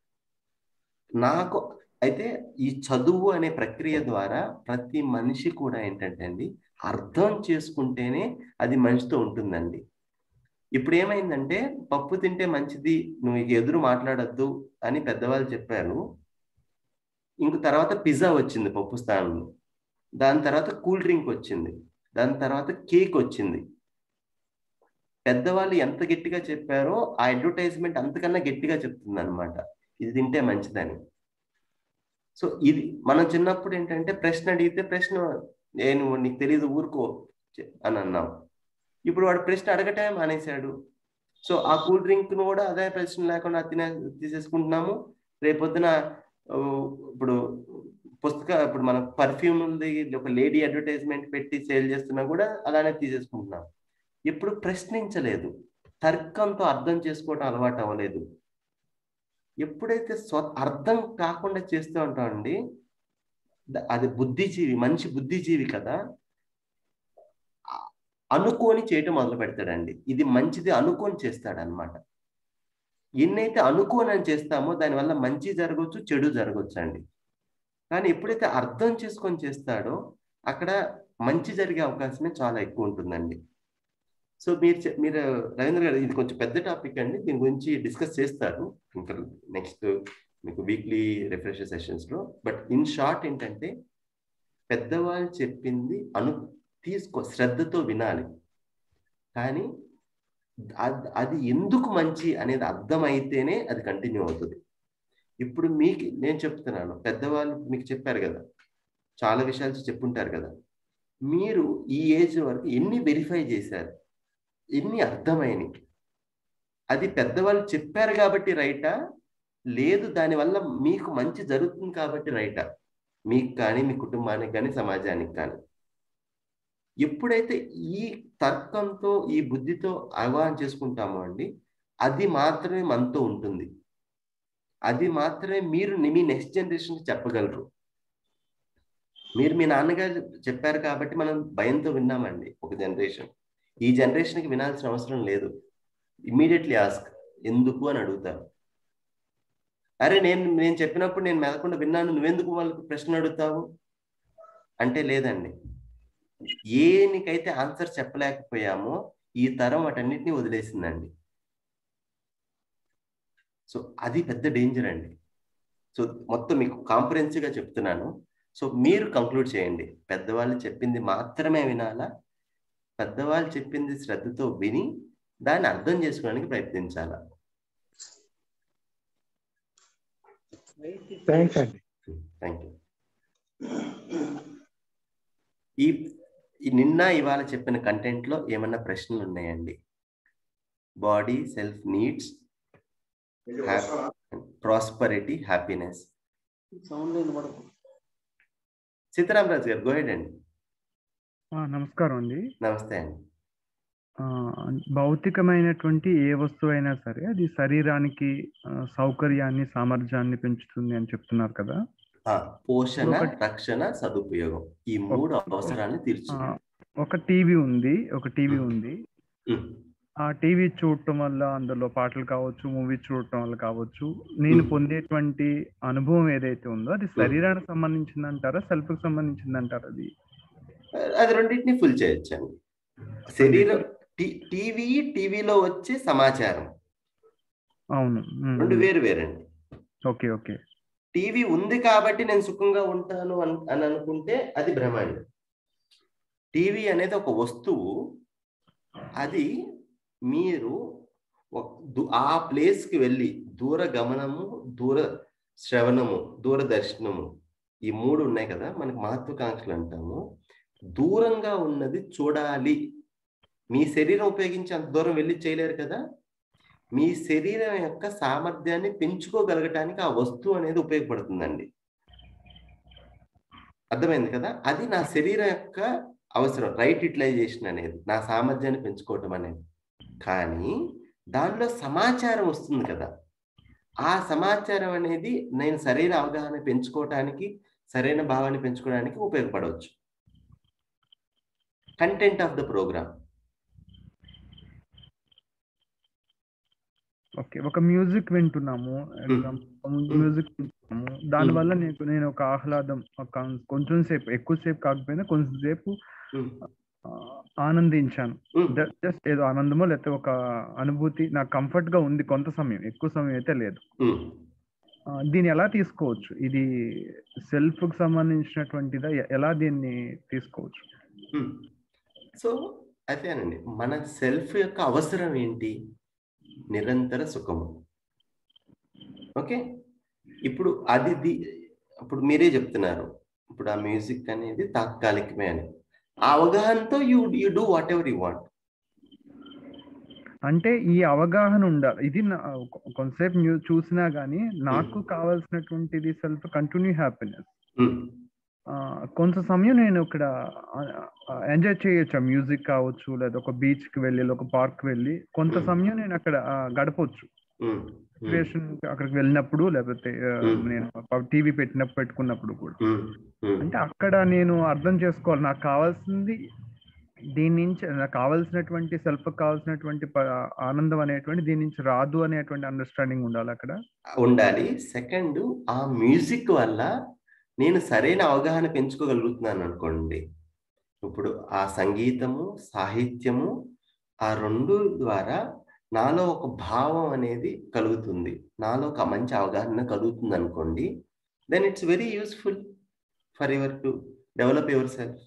నాకు అయితే ఈ చదువు అనే ప్రక్రియ ద్వారా ప్రతి మనిషి కూడా ఏంటంటే అండి అర్థం చేసుకుంటేనే అది మనిషితో ఉంటుందండి ఇప్పుడు ఏమైందంటే పప్పు తింటే మంచిది నువ్వు ఎదురు మాట్లాడద్దు అని పెద్దవాళ్ళు చెప్పారు ఇంక తర్వాత పిజ్జా వచ్చింది పప్పు స్థానంలో దాని తర్వాత కూల్ డ్రింక్ వచ్చింది దాని తర్వాత కేక్ వచ్చింది పెద్దవాళ్ళు ఎంత గట్టిగా చెప్పారో ఆ అడ్వర్టైజ్మెంట్ అంతకన్నా గట్టిగా చెప్తుంది అనమాట ఇది తింటే మంచిదని సో ఇది మనం చిన్నప్పుడు ఏంటంటే ప్రశ్న అడిగితే ప్రశ్న నేను నీకు తెలియదు ఊరుకో అని అన్నాం ఇప్పుడు వాడు ప్రశ్న అడగటమే మానేశాడు సో ఆ కూల్ డ్రింక్ ను కూడా అదే ప్రశ్న లేకుండా తినే తీసేసుకుంటున్నాము రేపొద్దున ఇప్పుడు పుస్తక ఇప్పుడు మన పర్ఫ్యూమ్ ఒక లేడీ అడ్వర్టైజ్మెంట్ పెట్టి సేల్ చేస్తున్నా కూడా అలానే తీసేసుకుంటున్నాం ఇప్పుడు ప్రశ్నించలేదు తర్కంతో అర్థం చేసుకోవటం అలవాటు అవ్వలేదు ఎప్పుడైతే స్వ అర్థం కాకుండా చేస్తూ ఉంటామండి అది బుద్ధిజీవి మనిషి బుద్ధిజీవి కదా అనుకోని చేయటం మొదలు పెడతాడండి ఇది మంచిది అనుకోని చేస్తాడు అనమాట ఎన్నైతే అనుకోని అని చేస్తామో దానివల్ల మంచి జరగవచ్చు చెడు జరగవచ్చు అండి కానీ ఎప్పుడైతే అర్థం చేసుకొని చేస్తాడో అక్కడ మంచి జరిగే అవకాశమే చాలా ఎక్కువ ఉంటుందండి సో మీరు చె- మీరు రవీంద్ర గారు ఇది కొంచెం పెద్ద టాపిక్ అండి దీని గురించి డిస్కస్ చేస్తారు ఇంకా నెక్స్ట్ మీకు వీక్లీ రిఫ్రెషర్ సెషన్స్ లో బట్ ఇన్ షార్ట్ ఏంటంటే పెద్దవాళ్ళు చెప్పింది అను తీసుకో శ్రద్ధతో వినాలి కానీ అద్- అది ఎందుకు మంచి అనేది అర్థమైతేనే అది కంటిన్యూ అవుతుంది ఇప్పుడు మీకు నేను చెప్తున్నాను పెద్దవాళ్ళు మీకు చెప్పారు కదా చాలా విషయాలు చెప్పుంటారు కదా మీరు ఈ ఏజ్ వరకు ఎన్ని వెరిఫై చేశారు ఎన్ని అర్థమైనవి అది పెద్దవాళ్ళు చెప్పారు కాబట్టి రైటా లేదు దానివల్ల మీకు మంచి జరుగుతుంది కాబట్టి రైటా మీకు కానీ మీ కుటుంబానికి కానీ సమాజానికి కానీ ఎప్పుడైతే ఈ తర్కంతో ఈ బుద్ధితో అవగాహన చేసుకుంటామో అండి అది మాత్రమే మనతో ఉంటుంది అది మాత్రమే మీరు మీ నెక్స్ట్ జనరేషన్కి చెప్పగలరు మీరు మీ నాన్నగారు చెప్పారు కాబట్టి మనం భయంతో విన్నామండి ఒక జనరేషన్ ఈ జనరేషన్కి వినాల్సిన అవసరం లేదు ఇమ్మీడియట్లీ ఆస్క్ ఎందుకు అని అడుగుతారు అరే నేను నేను చెప్పినప్పుడు నేను మెదకుండా విన్నాను నువ్వెందుకు వాళ్ళకి ప్రశ్న అడుగుతావు అంటే లేదండి ఏనికైతే ఆన్సర్ చెప్పలేకపోయామో ఈ తరం వాటన్నిటిని వదిలేసిందండి సో అది పెద్ద డేంజర్ అండి సో మొత్తం మీకు కాంపరెన్సివ్గా చెప్తున్నాను సో మీరు కంక్లూడ్ చేయండి పెద్దవాళ్ళు చెప్పింది మాత్రమే వినాలా పెద్దవాళ్ళు చెప్పింది శ్రద్ధతో విని దాన్ని అర్థం చేసుకోవడానికి ప్రయత్నించాలా థ్యాంక్స్ అండి థ్యాంక్ యూ ఈ ఈ నిన్న ఇవాళ చెప్పిన కంటెంట్ లో ఏమన్నా ప్రశ్నలు ఉన్నాయండి body self needs prosperity happiness sound వినపడదు సీతారామరాజు గారు గోహెడ్ అండి ఆ, నమస్కారం అండి నమస్తే అండి ఆ, భౌతికమైనటువంటి ఏ వస్తువు అయినా సరే అది శరీరానికి ఆ, సౌకర్యాన్ని సామర్థ్యాన్ని పెంచుతుంది అని చెప్తున్నారు కదా ఆ, పోషణ ఒకటి- రక్షణ సదుపయోగం ఈ మూడు ఒక- అవసరాన్ని ఆ, తీర్చు ఒక టీవీ ఉంది ఒక టీవీ ఉంది ఉమ్, ఆ టీవీ చూడటం వల్ల అందులో పాటలు కావచ్చు మూవీ చూడటం వల్ల కావచ్చు నేను Hmm. పొందేటువంటి అనుభవం ఏదైతే ఉందో అది శరీరానికి సంబంధించింది అంటారా సెల్ఫ్ కి సంబంధించింది అంటారా అది అది రెండింటిని ఫుల్ చేయొచ్చండి శరీరం టీ- టీవీ టీవీలో వచ్చే సమాచారం అవును ఉమ్, రెండు వేరు వేరండి ఓకే ఓకే టీవీ ఉంది కాబట్టి నేను సుఖంగా ఉంటాను అన్- అని అనుకుంటే అది భ్రమండి టీవీ అనేది ఒక వస్తువు అది మీరు ఒక- దు- ఆ ప్లేస్కి వెళ్ళి దూర గమనము దూర శ్రవణము దూరదర్శనము ఈ మూడు ఉన్నాయి కదా మనకి మహత్వాకాంక్షలు అంటాము దూరంగా ఉన్నది చూడాలి మీ శరీరం ఉపయోగించి అంత దూరం వెళ్ళి చేయలేరు కదా మీ శరీరం యొక్క సామర్థ్యాన్ని పెంచుకోగలగటానికి ఆ వస్తువు అనేది ఉపయోగపడుతుందండి అర్థమైంది కదా అది నా శరీరం యొక్క అవసరం రైట్ యూటిలైజేషన్ అనేది నా సామర్థ్యాన్ని పెంచుకోవటం అనేది కానీ దానిలో సమాచారం వస్తుంది కదా ఆ సమాచారం అనేది నేను సరైన అవగాహన పెంచుకోవటానికి సరైన భావాన్ని పెంచుకోవడానికి ఉపయోగపడవచ్చు content of the program okay ఒక మ్యూజిక్ వింటున్నాము మ్యూజిక్ వింటున్నాము దానివల్ల నేను నేను ఒక ఆహ్లాదం ఒక కొంచెం సేపు ఎక్కువసేపు కాకపోయినా కొంచెం సేపు ఆ, ఆనందించాను జస్ట్ ఏదో ఆనందమో లేకపోతే ఒక అనుభూతి నాకు కంఫర్ట్ గా ఉంది కొంత సమయం ఎక్కువ సమయం అయితే లేదు ఆ, దీన్ని ఎలా తీసుకోవచ్చు ఇది సెల్ఫ్ కి సంబంధించినటువంటిదా ఎ- ఎలా దీన్ని తీసుకోవచ్చు సో అదేనండి మన సెల్ఫ్ యొక్క అవసరం ఏంటి నిరంతర సుఖము ఓకే ఇప్పుడు అది ది- ఇప్పుడు మీరే చెప్తున్నారు ఇప్పుడు ఆ మ్యూజిక్ అనేది తాత్కాలికమే అని ఆ అవగాహనతో you you do whatever you want అంటే ఈ అవగాహన ఉండాలి ఇది నా- కొ- కొంతసేపు న్యూ చూసినా గానీ నాకు కావాల్సినటువంటిది సెల్ఫ్ కంటిన్యూ హ్యాపీనెస్ కొంత సమయం నేను ఇక్కడ ఎంజాయ్ చేయొచ్చు మ్యూజిక్ కావచ్చు లేదా ఒక బీచ్ కి వెళ్ళి లేదా ఒక పార్క్ వెళ్ళి కొంత Hmm. సమయం నేను అక్కడ ఆ, గడపొచ్చు సిచ్యువేషన్ అక్కడికి వెళ్ళినప్పుడు లేకపోతే ఆ, Hmm. నేను టీవీ పెట్టినప్పుడు పెట్టుకున్నప్పుడు కూడా అంటే అక్కడ నేను అర్థం చేసుకోవాలి నాకు కావాల్సింది దీని నుంచి నాకు కావాల్సినటువంటి సెల్ఫ్ కావాల్సినటువంటి ప- ఆనందం అనేటువంటి దీని నుంచి రాదు అనేటువంటి అండర్స్టాండింగ్ ఉండాలి అక్కడ ఉండాలి సెకండ్ ఆ మ్యూజిక్ వల్ల నేను సరైన అవగాహన పెంచుకోగలుగుతున్నాను అనుకోండి ఇప్పుడు ఆ సంగీతము సాహిత్యము ఆ రెండు ద్వారా నాలో ఒక భావం అనేది కలుగుతుంది నాలో ఒక మంచి అవగాహన కలుగుతుంది అనుకోండి then it's very useful for your to develop yourself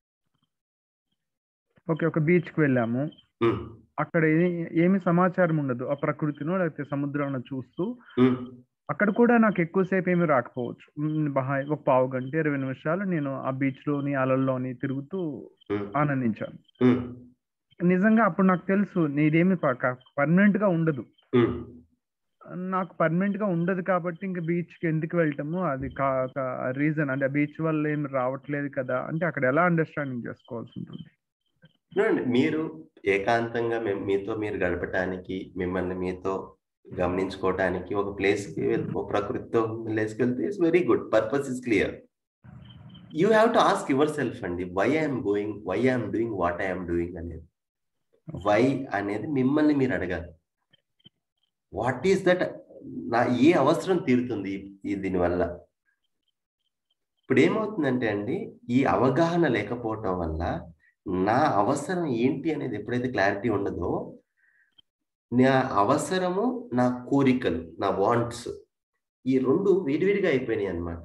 okay ఒక బీచ్ కి వెళ్ళాము అక్కడ ఏ- ఏమి సమాచారం ఉండదు ఆ ప్రకృతినో లేకపోతే సముద్రాన్ని చూస్తూ అక్కడ కూడా నాకు ఎక్కువసేపు ఏమి రాకపోవచ్చు మ్, బహా- ఒక పావు గంట ఇరవై నిమిషాలు నేను ఆ బీచ్ లోని అలల్లోని తిరుగుతూ ఆనందించాను నిజంగా అప్పుడు నాకు తెలుసు నీదేమి పర్మనెంట్ గా ఉండదు నాకు పర్మనెంట్ గా ఉండదు కాబట్టి ఇంకా బీచ్ కి ఎందుకు వెళ్ళటము అది రీజన్ అంటే బీచ్ వల్ల ఏమి రావట్లేదు కదా అంటే అక్కడ ఎలా అండర్స్టాండింగ్ చేసుకోవాల్సి ఉంటుంది చూడండి మీరు ఏకాంతంగా మేము మీతో మీరు గడపటానికి మిమ్మల్ని మీతో గమనించుకోవటానికి ఒక ప్లేస్కి ఒక ప్రకృతితో ప్లేస్కి వెళ్తే it's very good purpose is clear you have to ask yourself అండి why I'm going why I'm doing what I'm doing అనేది వై అనేది మిమ్మల్ని మీరు అడగాలి వాట్ ఈస్ దట్ నా ఏ అవసరం తీరుతుంది ఈ దీనివల్ల ఇప్పుడు ఏమవుతుందంటే అండి ఈ అవగాహన లేకపోవటం వల్ల నా అవసరం ఏంటి అనేది ఎప్పుడైతే క్లారిటీ ఉండదో నా అవసరము నా కోరికలు నా వాంట్స్ ఈ రెండు విడివిడిగా అయిపోయినాయి అనమాట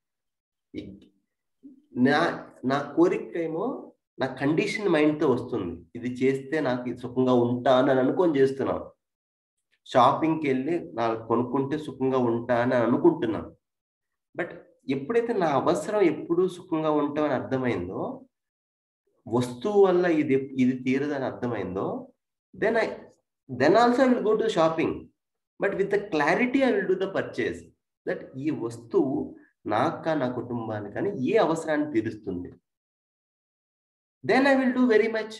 నా నా కోరిక ఏమో నా కండిషన్ మైండ్తో వస్తుంది ఇది చేస్తే నాకు ఇది సుఖంగా ఉంటాను అని అనుకొని చేస్తున్నాను షాపింగ్కి వెళ్ళి నాకు కొనుక్కుంటే సుఖంగా ఉంటానని అనుకుంటున్నాను బట్ ఎప్పుడైతే నా అవసరం ఎప్పుడు సుఖంగా ఉంటామని అర్థమైందో వస్తువు వల్ల ఇది ఇది తీరదని అర్థమైందో then I then also I will go to shopping but with the clarity I will do the purchase that ఈ వస్తువు నాకు నా కుటుంబానికి కానీ ఏ అవసరాన్ని తీరుస్తుంది then I will do very much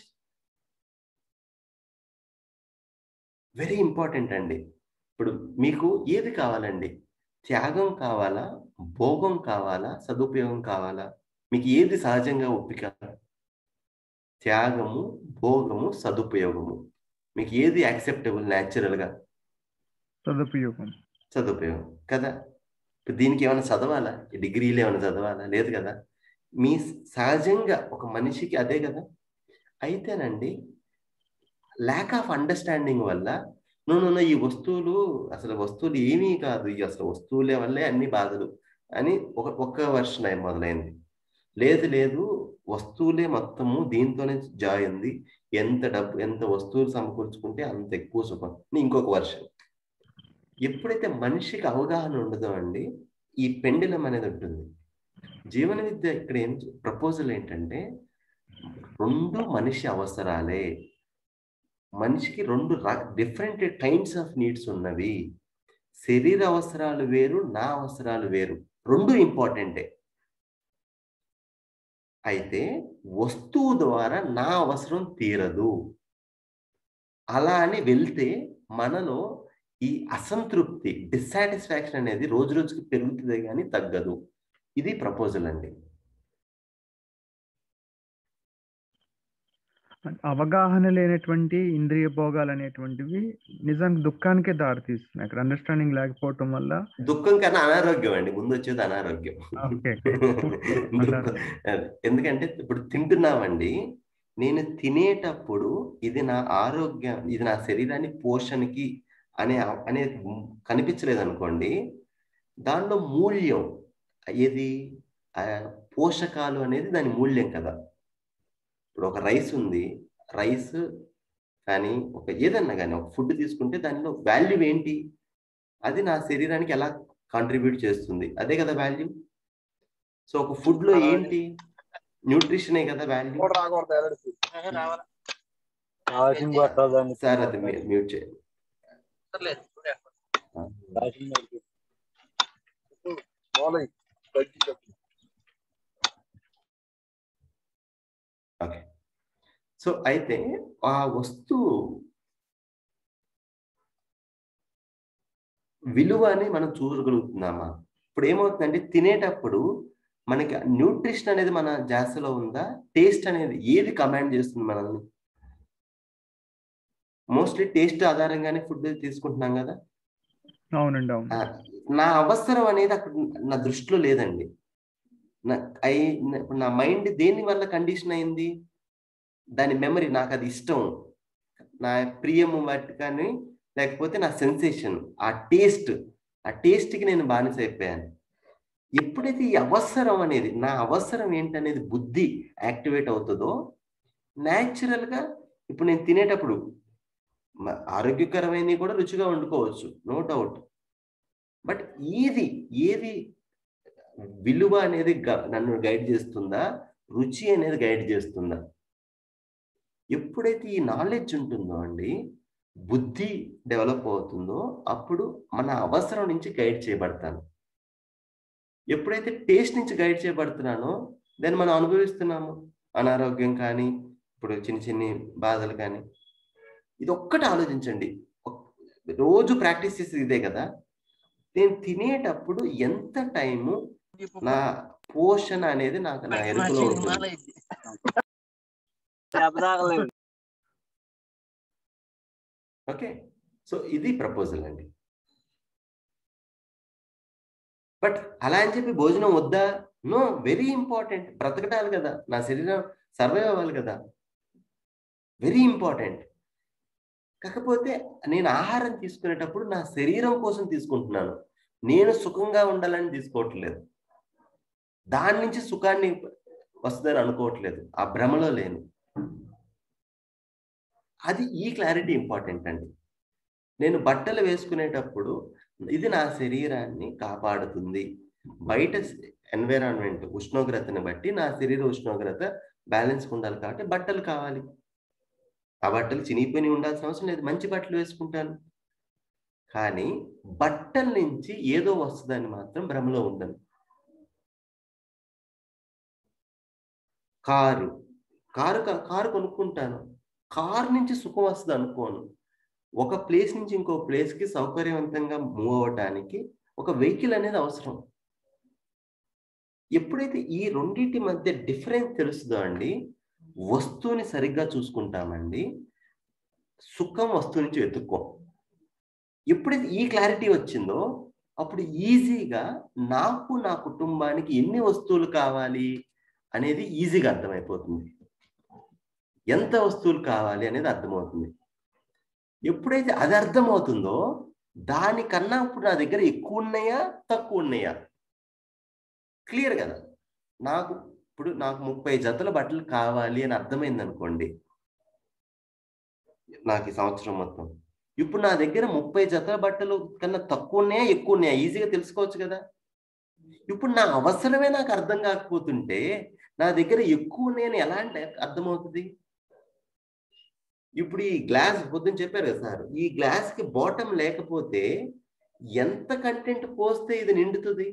very important అండి ఇప్పుడు మీకు ఏది కావాలండి త్యాగం కావాలా భోగం కావాలా సదుపయోగం కావాలా మీకు ఏది సహజంగా ఒప్పిక త్యాగము భోగము సదుపయోగము మీకు ఏది యాక్సెప్టబుల్ న్యాచురల్గా సదుపయోగం సదుపయోగం కదా ఇప్పుడు దీనికి ఏమైనా చదవాలా డిగ్రీలు ఏమైనా చదవాలా లేదు కదా మీ సహజంగా ఒక మనిషికి అదే కదా అయితేనండి ల్యాక్ ఆఫ్ అండర్స్టాండింగ్ వల్ల నువ్వు ఈ వస్తువులు అసలు వస్తువులు ఏమీ కాదు ఈ అసలు వస్తువులే వల్లే అన్ని బాధలు అని ఒక ఒక్క వర్షన్ అయి మొదలైంది లేదు లేదు వస్తువులే మొత్తము దీంతోనే జాయ్ ఉంది ఎంత డబ్బు ఎంత వస్తువులు సమకూర్చుకుంటే అంత ఎక్కువ సుఖం అని ఇంకొక వర్షన్ ఎప్పుడైతే మనిషికి అవగాహన ఉండదో అండి ఈ పెండిలం అనేది ఉంటుంది జీవన విద్య ఇక్కడ ఏం ప్రపోజల్ ఏంటంటే రెండు మనిషి అవసరాలే మనిషికి రెండు డిఫరెంట్ టైప్స్ ఆఫ్ నీడ్స్ ఉన్నవి శరీర అవసరాలు వేరు నా అవసరాలు వేరు రెండు ఇంపార్టెంటే అయితే వస్తువు ద్వారా నా అవసరం తీరదు అలా అని వెళ్తే మనలో ఈ అసంతృప్తి డిస్సాటిస్ఫాక్షన్ అనేది రోజు రోజుకి పెరుగుతుంది కానీ తగ్గదు ఇది ప్రపోజల్ అండి అవగాహన లేనటువంటి ఇంద్రియ భోగాలు అనేటువంటివి నిజానికి దుఃఖానికే దారితీస్తున్నాయి అక్కడ అండర్స్టాండింగ్ లేకపోవటం వల్ల దుఃఖం కన్నా అనారోగ్యం అండి ముందు వచ్చేది అనారోగ్యం ఓకే దుఃఖం. ఎందుకంటే ఇప్పుడు తింటున్నామండి నేను తినేటప్పుడు ఇది నా ఆరోగ్యం ఇది నా శరీరాన్ని పోషణకి అనే అనేది కనిపించలేదు అనుకోండి దానిలో మూల్యం ఏది ఆ పోషకాలు అనేది దాని మూల్యం కదా ఇప్పుడు ఒక రైస్ ఉంది రైస్ కానీ ఒక ఏదన్నా కానీ ఒక ఫుడ్ తీసుకుంటే దానిలో వాల్యూ ఏంటి అది నా శరీరానికి ఎలా కాంట్రిబ్యూట్ చేస్తుంది అదే కదా వాల్యూ సో ఒక ఫుడ్ లో ఏంటి న్యూట్రిషనే కదా వాల్యూ సార్ అది మ్యూట్ చేయండి ఓకే సో అయితే ఆ వస్తువు విలువని మనం చూడగలుగుతున్నామా ఇప్పుడు ఏమవుతుందంటే తినేటప్పుడు మనకి న్యూట్రిషన్ అనేది మన జాసలో ఉందా టేస్ట్ అనేది ఏది కమాండ్ చేస్తుంది మనల్ని మోస్ట్లీ టేస్ట్ ఆధారంగానే ఫుడ్ తీసుకుంటున్నాం కదా అవునండి అవును నా అవసరం అనేది అక్కడ నా దృష్టిలో లేదండి నా ఐ ఇప్పుడు నా మైండ్ దేని వల్ల కండిషన్ అయింది దాని మెమరీ నాకు అది ఇష్టం నా ప్రియము బట్టి కానీ లేకపోతే నా సెన్సేషన్ ఆ టేస్ట్ ఆ టేస్ట్కి నేను బానిస అయిపోయాను ఎప్పుడైతే ఈ అవసరం అనేది నా అవసరం ఏంటనేది బుద్ధి యాక్టివేట్ అవుతుందో న్యాచురల్గా ఇప్పుడు నేను తినేటప్పుడు మ- ఆరోగ్యకరమైనవి కూడా రుచిగా వండుకోవచ్చు నో డౌట్ బట్ ఏది ఏది విలువ అనేది గ- నన్ను గైడ్ చేస్తుందా రుచి అనేది గైడ్ చేస్తుందా ఎప్పుడైతే ఈ నాలెడ్జ్ ఉంటుందో అండి బుద్ధి డెవలప్ అవుతుందో అప్పుడు మన అవసరం నుంచి గైడ్ చేయబడతాను ఎప్పుడైతే టేస్ట్ నుంచి గైడ్ చేయబడుతున్నానో దాన్ని మనం అనుభవిస్తున్నాము అనారోగ్యం కానీ ఇప్పుడు చిన్న చిన్ని బాధలు కానీ ఇది ఒక్కటి ఆలోచించండి ఒక్- రోజు ప్రాక్టీస్ చేసేది ఇదే కదా నేను తినేటప్పుడు ఎంత టైము నా పోషణ అనేది నాకు నా ఎరుకలో ఉంటుంది ఓకే సో ఇది ప్రపోజల్ అండి బట్ అలా అని చెప్పి భోజనం వద్దా నో వెరీ ఇంపార్టెంట్ బ్రతకటాలి కదా నా శరీరం సర్వైవ్ అవ్వాలి కదా వెరీ ఇంపార్టెంట్ కాకపోతే నేను ఆహారం తీసుకునేటప్పుడు నా శరీరం కోసం తీసుకుంటున్నాను నేను సుఖంగా ఉండాలని తీసుకోవట్లేదు దాని నుంచి సుఖాన్ని వస్తుందని అనుకోవట్లేదు ఆ భ్రమలో లేను అది ఈ క్లారిటీ ఇంపార్టెంట్ అండి నేను బట్టలు వేసుకునేటప్పుడు ఇది నా శరీరాన్ని కాపాడుతుంది బయట ఎన్విరాన్మెంట్ ఉష్ణోగ్రతని బట్టి నా శరీర ఉష్ణోగ్రత బ్యాలెన్స్ ఉండాలి కాబట్టి బట్టలు కావాలి ఆ బట్టలు చినిగిపోయి ఉండాల్సిన అవసరం లేదు మంచి బట్టలు వేసుకుంటాను కానీ బట్టల నుంచి ఏదో వస్తుందని మాత్రం భ్రమలో ఉండను కారు కారు కారు కొనుక్కుంటాను కారు నుంచి సుఖం వస్తుంది అనుకోను ఒక ప్లేస్ నుంచి ఇంకో ప్లేస్కి సౌకర్యవంతంగా మూవ్ అవ్వడానికి ఒక వెహికల్ అనేది అవసరం ఎప్పుడైతే ఈ రెండింటి మధ్య డిఫరెన్స్ తెలుస్తుందో అండి వస్తువుని సరిగ్గా చూసుకుంటామండి సుఖం వస్తువు నుంచి వెతుక్కో ఎప్పుడైతే ఈ క్లారిటీ వచ్చిందో అప్పుడు ఈజీగా నాకు నా కుటుంబానికి ఎన్ని వస్తువులు కావాలి అనేది ఈజీగా అర్థమైపోతుంది ఎంత వస్తువులు కావాలి అనేది అర్థమవుతుంది ఎప్పుడైతే అది అర్థమవుతుందో దానికన్నా ఇప్పుడు నా దగ్గర ఎక్కువ ఉన్నాయా తక్కువ ఉన్నాయా క్లియర్ కదా నాకు ఇప్పుడు నాకు ముప్పై జతల బట్టలు కావాలి అని అర్థమైంది అనుకోండి నాకు ఈ సంవత్సరం మొత్తం ఇప్పుడు నా దగ్గర ముప్పై జతల బట్టలు కన్నా తక్కువ ఉన్నాయా ఎక్కువ ఉన్నాయా ఈజీగా తెలుసుకోవచ్చు కదా ఇప్పుడు నా అవసరమే నాకు అర్థం కాకపోతుంటే నా దగ్గర ఎక్కువ ఉన్నాయని ఎలా అంటే అర్థమవుతుంది ఇప్పుడు ఈ గ్లాస్ పొద్దున్న చెప్పారు కదా సార్ ఈ గ్లాస్ కి బాటమ్ లేకపోతే ఎంత కంటెంట్ పోస్తే ఇది నిండుతుంది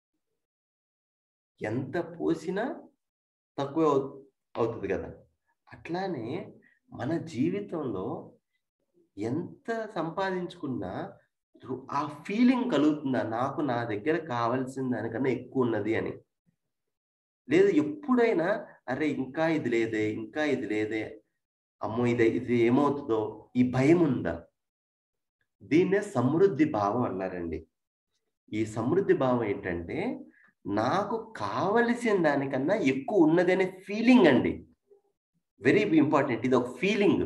ఎంత పోసినా తక్కువ అవుతుంది కదా అట్లానే మన జీవితంలో ఎంత సంపాదించుకున్నా ఆ ఫీలింగ్ కలుగుతుందా నాకు నా దగ్గర కావాల్సిన దానికన్నా ఎక్కువ ఉన్నది అని లేదు ఎప్పుడైనా అరే ఇంకా ఇది లేదే ఇంకా ఇది లేదే అమ్మో ఇది ఇది ఏమవుతుందో ఈ భయం ఉందా దీన్నే సమృద్ధి భావం అన్నారండి ఈ సమృద్ధి భావం ఏంటంటే నాకు కావలసిన దానికన్నా ఎక్కువ ఉన్నది అనే ఫీలింగ్ అండి వెరీ ఇంపార్టెంట్ ఇది ఒక ఫీలింగ్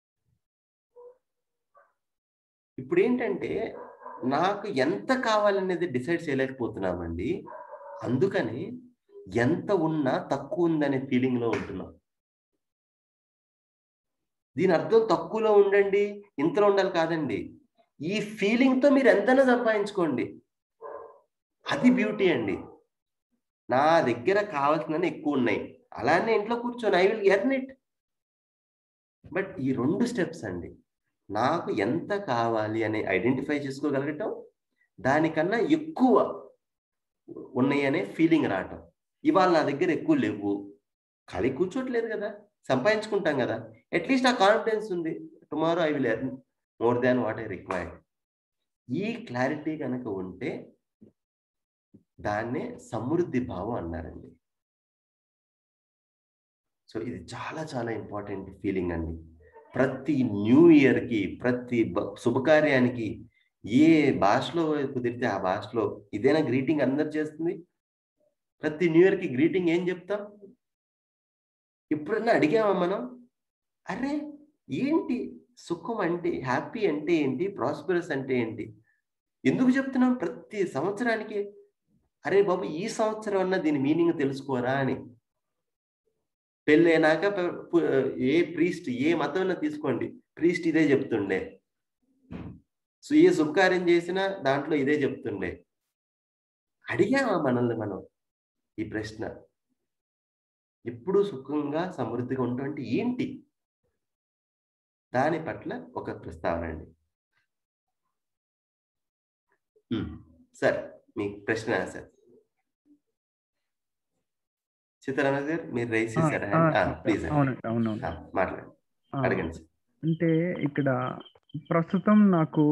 ఇప్పుడు ఏంటంటే నాకు ఎంత కావాలనేది డిసైడ్ చేయలేకపోతున్నామండి అందుకని ఎంత ఉన్నా తక్కువ ఉందనే ఫీలింగ్లో ఉంటున్నాం దీని అర్థం తక్కువలో ఉండండి ఇంతలో ఉండాలి కాదండి ఈ ఫీలింగ్తో మీరు ఎంతైనా సంపాదించుకోండి అది బ్యూటీ అండి నా దగ్గర కావాల్సిన ఎక్కువ ఉన్నాయి అలానే ఇంట్లో కూర్చొని I will earn it but ఈ రెండు స్టెప్స్ అండి నాకు ఎంత కావాలి అని ఐడెంటిఫై చేసుకోగలగటం దానికన్నా ఎక్కువ ఉన్నాయి అనే ఫీలింగ్ రావటం ఇవాళ నా దగ్గర ఎక్కువ లేవు ఖాళీ కూర్చోట్లేదు కదా సంపాదించుకుంటాం కదా అట్లీస్ట్ ఆ కాన్ఫిడెన్స్ ఉంది tomorrow I will earn more than what I required ఈ క్లారిటీ కనుక ఉంటే దాన్నే సమృద్ధి భావం అన్నారండి సో ఇది చాలా చాలా ఇంపార్టెంట్ ఫీలింగ్ అండి ప్రతి న్యూ ఇయర్కి ప్రతి శుభకార్యానికి ఏ భాషలో కుదిరితే ఆ భాషలో ఇదేనా గ్రీటింగ్ అందరు చేస్తుంది ప్రతి న్యూ ఇయర్కి గ్రీటింగ్ ఏం చెప్తాం ఎప్పుడన్నా అడిగామా మనం అరే ఏంటి సుఖం అంటే హ్యాపీ అంటే ఏంటి ప్రాస్పరస్ అంటే ఏంటి ఎందుకు చెప్తున్నాం ప్రతి సంవత్సరానికి అరే బాబు ఈ సంవత్సరం అన్న దీని మీనింగ్ తెలుసుకోరా అని పెళ్ళైనాక ఏ ప్రీస్ట్ ఏ మతం తీసుకోండి ప్రీస్ట్ ఇదే చెప్తుండే సో ఏ శుభకార్యం చేసినా దాంట్లో ఇదే చెప్తుండే అడిగామా మనల్ని మనం ఈ ప్రశ్న ఎప్పుడు సుఖంగా సమృద్ధిగా ఉండటం అంటే ఏంటి దాని పట్ల ఒక ప్రస్తావన అండి సార్ మీ ప్రశ్న సార్ సీతారామ గారు మీరు రైస్ చేశారా ప్లీజ్ అవునండి అవునవును మాట్లాడండి అడగండి సార్ అంటే ఇక్కడ ప్రస్తుతం నాకు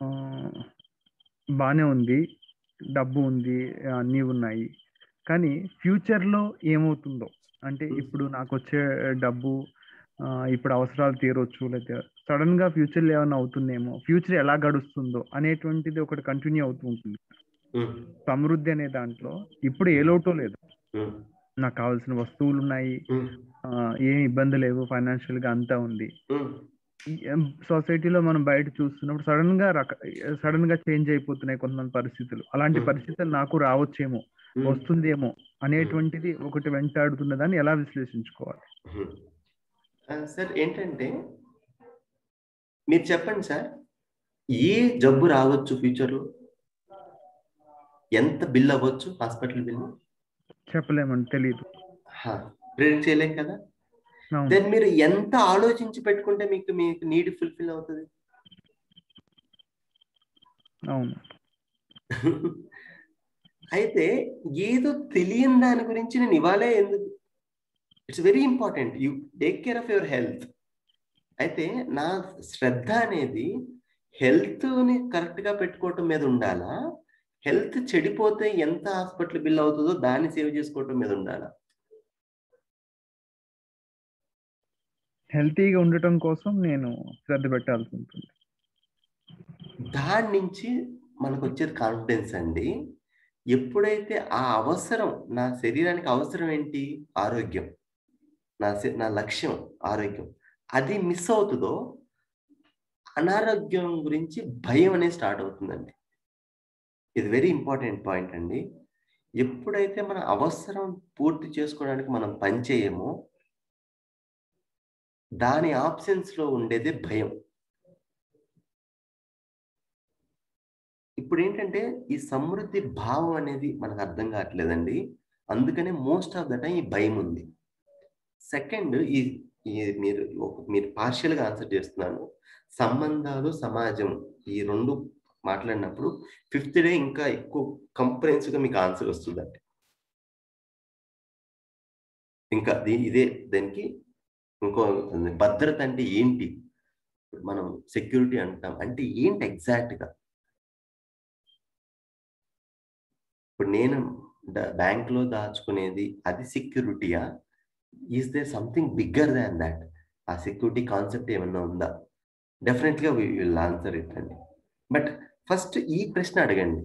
బాగానే ఉంది డబ్బు ఉంది అన్నీ ఉన్నాయి కానీ ఫ్యూచర్లో ఏమవుతుందో అంటే ఇప్పుడు నాకు వచ్చే డబ్బు ఇప్పుడు అవసరాలు తీరొచ్చు లేకపోతే సడన్ గా ఫ్యూచర్లో ఏమైనా అవుతుందేమో ఫ్యూచర్ ఎలా గడుస్తుందో అనేటువంటిది ఒకటి కంటిన్యూ అవుతూ ఉంటుంది సమృద్ధి అనే దాంట్లో ఇప్పుడు ఏ లోటో లేదు నాకు కావాల్సిన వస్తువులు ఉన్నాయి ఏం ఇబ్బంది లేవు ఫైనాన్షియల్ గా అంతా ఉంది సొసైటీలో మనం బయట చూస్తున్నప్పుడు సడన్ గా రక సడన్ గా చేంజ్ అయిపోతున్నాయి కొంతమంది పరిస్థితులు అలాంటి పరిస్థితులు నాకు రావచ్చేమో వస్తుందేమో అనేటువంటిది ఒకటి వెంటాడుతున్నదాన్ని ఎలా విశ్లేషించుకోవాలి సార్ ఏంటంటే మీరు చెప్పండి సార్ ఏ జబ్బు రావచ్చు ఫ్యూచర్లో ఎంత బిల్ అవ్వచ్చు హాస్పిటల్ బిల్ చెప్పలేమండి తెలియదు ప్రిడిక్ట్ చేయలేం కదా దెన్ మీరు ఎంత ఆలోచించి పెట్టుకుంటే మీకు మీకు నీడ్ ఫుల్ఫిల్ అవుతుంది అవును అయితే ఏదో తెలియని దాని గురించి నేను ఇవాళే ఎందుకు it's very important you take care of your health అయితే నా శ్రద్ధ అనేది హెల్త్ని కరెక్ట్గా పెట్టుకోవటం మీద ఉండాలా హెల్త్ చెడిపోతే ఎంత హాస్పిటల్ బిల్ అవుతుందో దాన్ని సేవ్ చేసుకోవటం మీద ఉండాలా హెల్తీగా ఉండటం కోసం నేను శ్రద్ధ పెట్టాల్సి ఉంటుంది దాని నుంచి మనకు వచ్చేది కాన్ఫిడెన్స్ అండి ఎప్పుడైతే ఆ అవసరం నా శరీరానికి అవసరం ఏంటి ఆరోగ్యం నా నా లక్ష్యం ఆరోగ్యం అది మిస్ అవుతుందో అనారోగ్యం గురించి భయం అనేది స్టార్ట్ అవుతుందండి ఇది వెరీ ఇంపార్టెంట్ పాయింట్ అండి ఎప్పుడైతే మన అవసరం పూర్తి చేసుకోవడానికి మనం పని చేయమో దాని ఆప్షన్స్లో ఉండేదే భయం ఇప్పుడు ఏంటంటే ఈ సమృద్ధి భావం అనేది మనకు అర్థం కావట్లేదండి అందుకనే మోస్ట్ ఆఫ్ ద టైం ఈ భయం ఉంది సెకండ్ ఈ మీరు మీరు పార్షియల్గా ఆన్సర్ చేస్తున్నాను సంబంధాలు సమాజం ఈ రెండు మాట్లాడినప్పుడు ఫిఫ్త్ డే ఇంకా ఎక్కువ కంప్రెన్స్గా మీకు ఆన్సర్ వస్తుందండి ఇంకా ఇదే దానికి ఇంకో భద్రత అంటే ఏంటి మనం సెక్యూరిటీ అంటాం అంటే ఏంటి ఎగ్జాక్ట్గా ఇప్పుడు నేను బ్యాంక్లో దాచుకునేది అది సెక్యూరిటీయా is there something bigger than that ఆ సెక్యూరిటీ కాన్సెప్ట్ ఏమన్నా ఉందా డెఫినెట్గా విల్ ఆన్సర్ ఇట్ అండి బట్ ఫస్ట్ ఈ ప్రశ్న అడగండి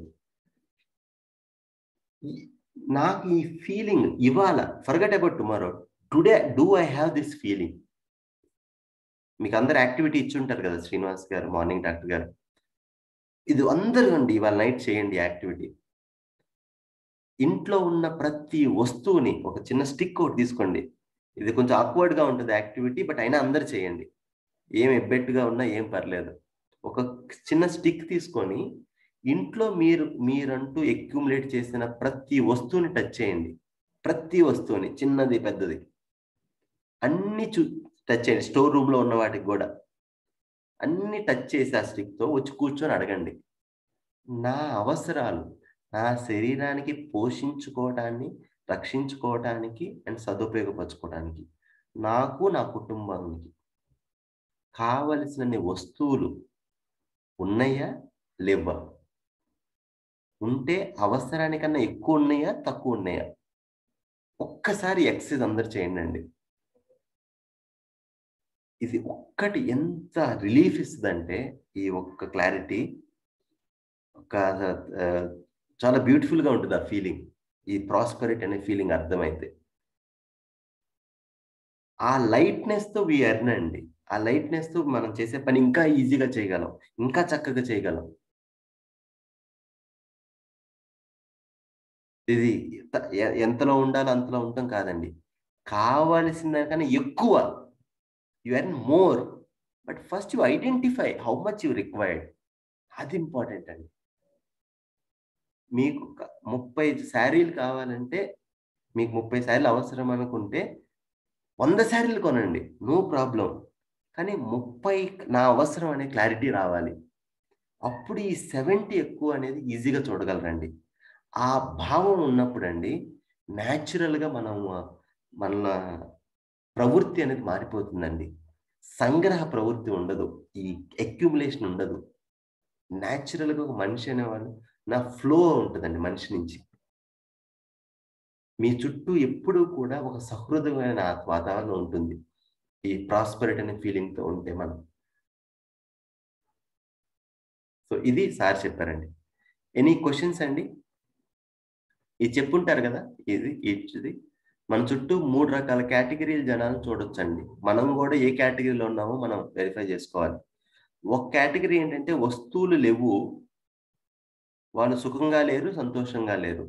నాకు ఈ ఫీలింగ్ ఇవాళ forget about tomorrow today do I have this feeling మీకు అందరు యాక్టివిటీ ఇచ్చి ఉంటారు కదా శ్రీనివాస్ గారు మార్నింగ్ డాక్టర్ గారు ఇది అందరూ అండి ఇవాళ నైట్ చేయండి యాక్టివిటీ ఇంట్లో ఉన్న ప్రతి వస్తువుని ఒక చిన్న స్టిక్ ఒకటి తీసుకోండి ఇది కొంచెం ఆక్వర్డ్గా ఉంటుంది యాక్టివిటీ బట్ అయినా అందరు చేయండి ఏం ఎబ్బెట్టుగా ఉన్నా ఏం పర్లేదు ఒక చిన్న స్టిక్ తీసుకొని ఇంట్లో మీరు మీరంటూ అక్యుములేట్ చేసిన ప్రతి వస్తువుని టచ్ చేయండి ప్రతి వస్తువుని చిన్నది పెద్దది అన్ని చూ టచ్ చేయండి స్టోర్ రూమ్లో ఉన్న వాటికి కూడా అన్ని టచ్ చేసి ఆ స్టిక్తో వచ్చి కూర్చొని అడగండి నా అవసరాలు నా శరీరానికి పోషించుకోవటాన్ని రక్షించుకోవటానికి అండ్ సదుపయోగపరచుకోవడానికి నాకు నా కుటుంబానికి కావలసిన వస్తువులు ఉన్నాయా లేవా ఉంటే అవసరానికన్నా ఎక్కువ ఉన్నాయా తక్కువ ఉన్నాయా ఒక్కసారి ఎక్సైజ్ అందరు చేయండి అండి ఇది ఒక్కటి ఎంత రిలీఫ్ ఇస్తుందంటే ఈ ఒక్క క్లారిటీ ఒక చాలా బ్యూటిఫుల్గా ఉంటుంది ఆ ఫీలింగ్ ఈ ప్రాస్పరిటీ అనే ఫీలింగ్ అర్థమైతే ఆ లైట్నెస్ తో వి ఎర్న్ అండి ఆ లైట్నెస్ తో మనం చేసే పని ఇంకా ఈజీగా చేయగలం ఇంకా చక్కగా చేయగలం ఇది త- ఎ- ఎంతలో ఉండాలో అంతలో ఉండటం కాదండి కావలసిన దానికన్నా ఎక్కువ you earn more but first you identify how much you required అది ఇంపార్టెంట్ అండి మీకు ఒక ముప్పై శారీలు కావాలంటే మీకు ముప్పై శారీలు అవసరం అనుకుంటే వంద శారీలు కొనండి నో ప్రాబ్లం కానీ ముప్పై నా అవసరం అనే క్లారిటీ రావాలి అప్పుడు ఈ సెవెంటీ ఎక్కువ అనేది ఈజీగా చూడగలరండి ఆ భావం ఉన్నప్పుడు అండి న్యాచురల్గా మనం మన ప్రవృత్తి అనేది మారిపోతుందండి సంగ్రహ ప్రవృత్తి ఉండదు ఈ అక్యుములేషన్ ఉండదు న్యాచురల్గా ఒక మనిషి అనేవాడు నా ఫ్లో ఉంటుందండి మనిషి నుంచి మీ చుట్టూ ఎప్పుడూ కూడా ఒక సహృదయమైన వాతావరణం ఉంటుంది ఈ ప్రాస్పరిటీ అనే ఫీలింగ్తో ఉంటే మనం సో ఇది సార్ చెప్పారండి ఎనీ క్వశ్చన్స్ అండి ఇది చెప్పుంటారు కదా ఇది ఇది మన చుట్టూ మూడు రకాల కేటగిరీల జనాలను చూడొచ్చండి మనం కూడా ఏ కేటగిరీలో ఉన్నామో మనం వెరిఫై చేసుకోవాలి ఒక కేటగిరీ ఏంటంటే వస్తువులు లేవు వాళ్ళు సుఖంగా లేరు సంతోషంగా లేరు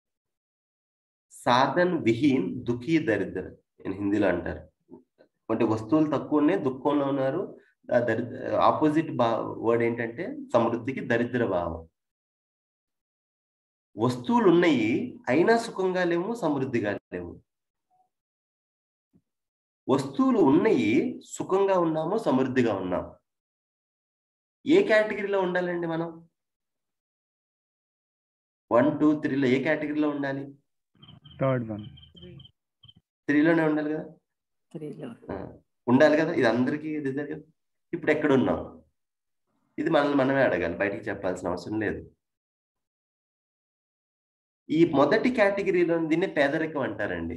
సాధన్ విహీన్ దుఃఖీ దరిద్ర అని హిందీలో అంటారు అంటే వస్తువులు తక్కువ ఉన్నాయి దుఃఖంలో ఉన్నారు దరిద్ర ఆపోజిట్ బా వర్డ్ ఏంటంటే సమృద్ధికి దరిద్ర భావం వస్తువులు ఉన్నాయి అయినా సుఖంగా లేవు సమృద్ధిగా లేవు వస్తువులు ఉన్నాయి సుఖంగా ఉన్నాము సమృద్ధిగా ఉన్నాం ఏ కేటగిరీలో ఉండాలండి మనం వన్ టూ త్రీలో ఏ కేటగిరీలో ఉండాలి థర్డ్ వన్ త్రీలోనే ఉండాలి కదా ఉండాలి కదా ఇది అందరికీ ఇది కదా ఇప్పుడు ఎక్కడ ఉన్నాం ఇది మనల్ని మనమే అడగాలి బయటికి చెప్పాల్సిన అవసరం లేదు ఈ మొదటి కేటగిరీలో దీన్ని పేదరికం అంటారండి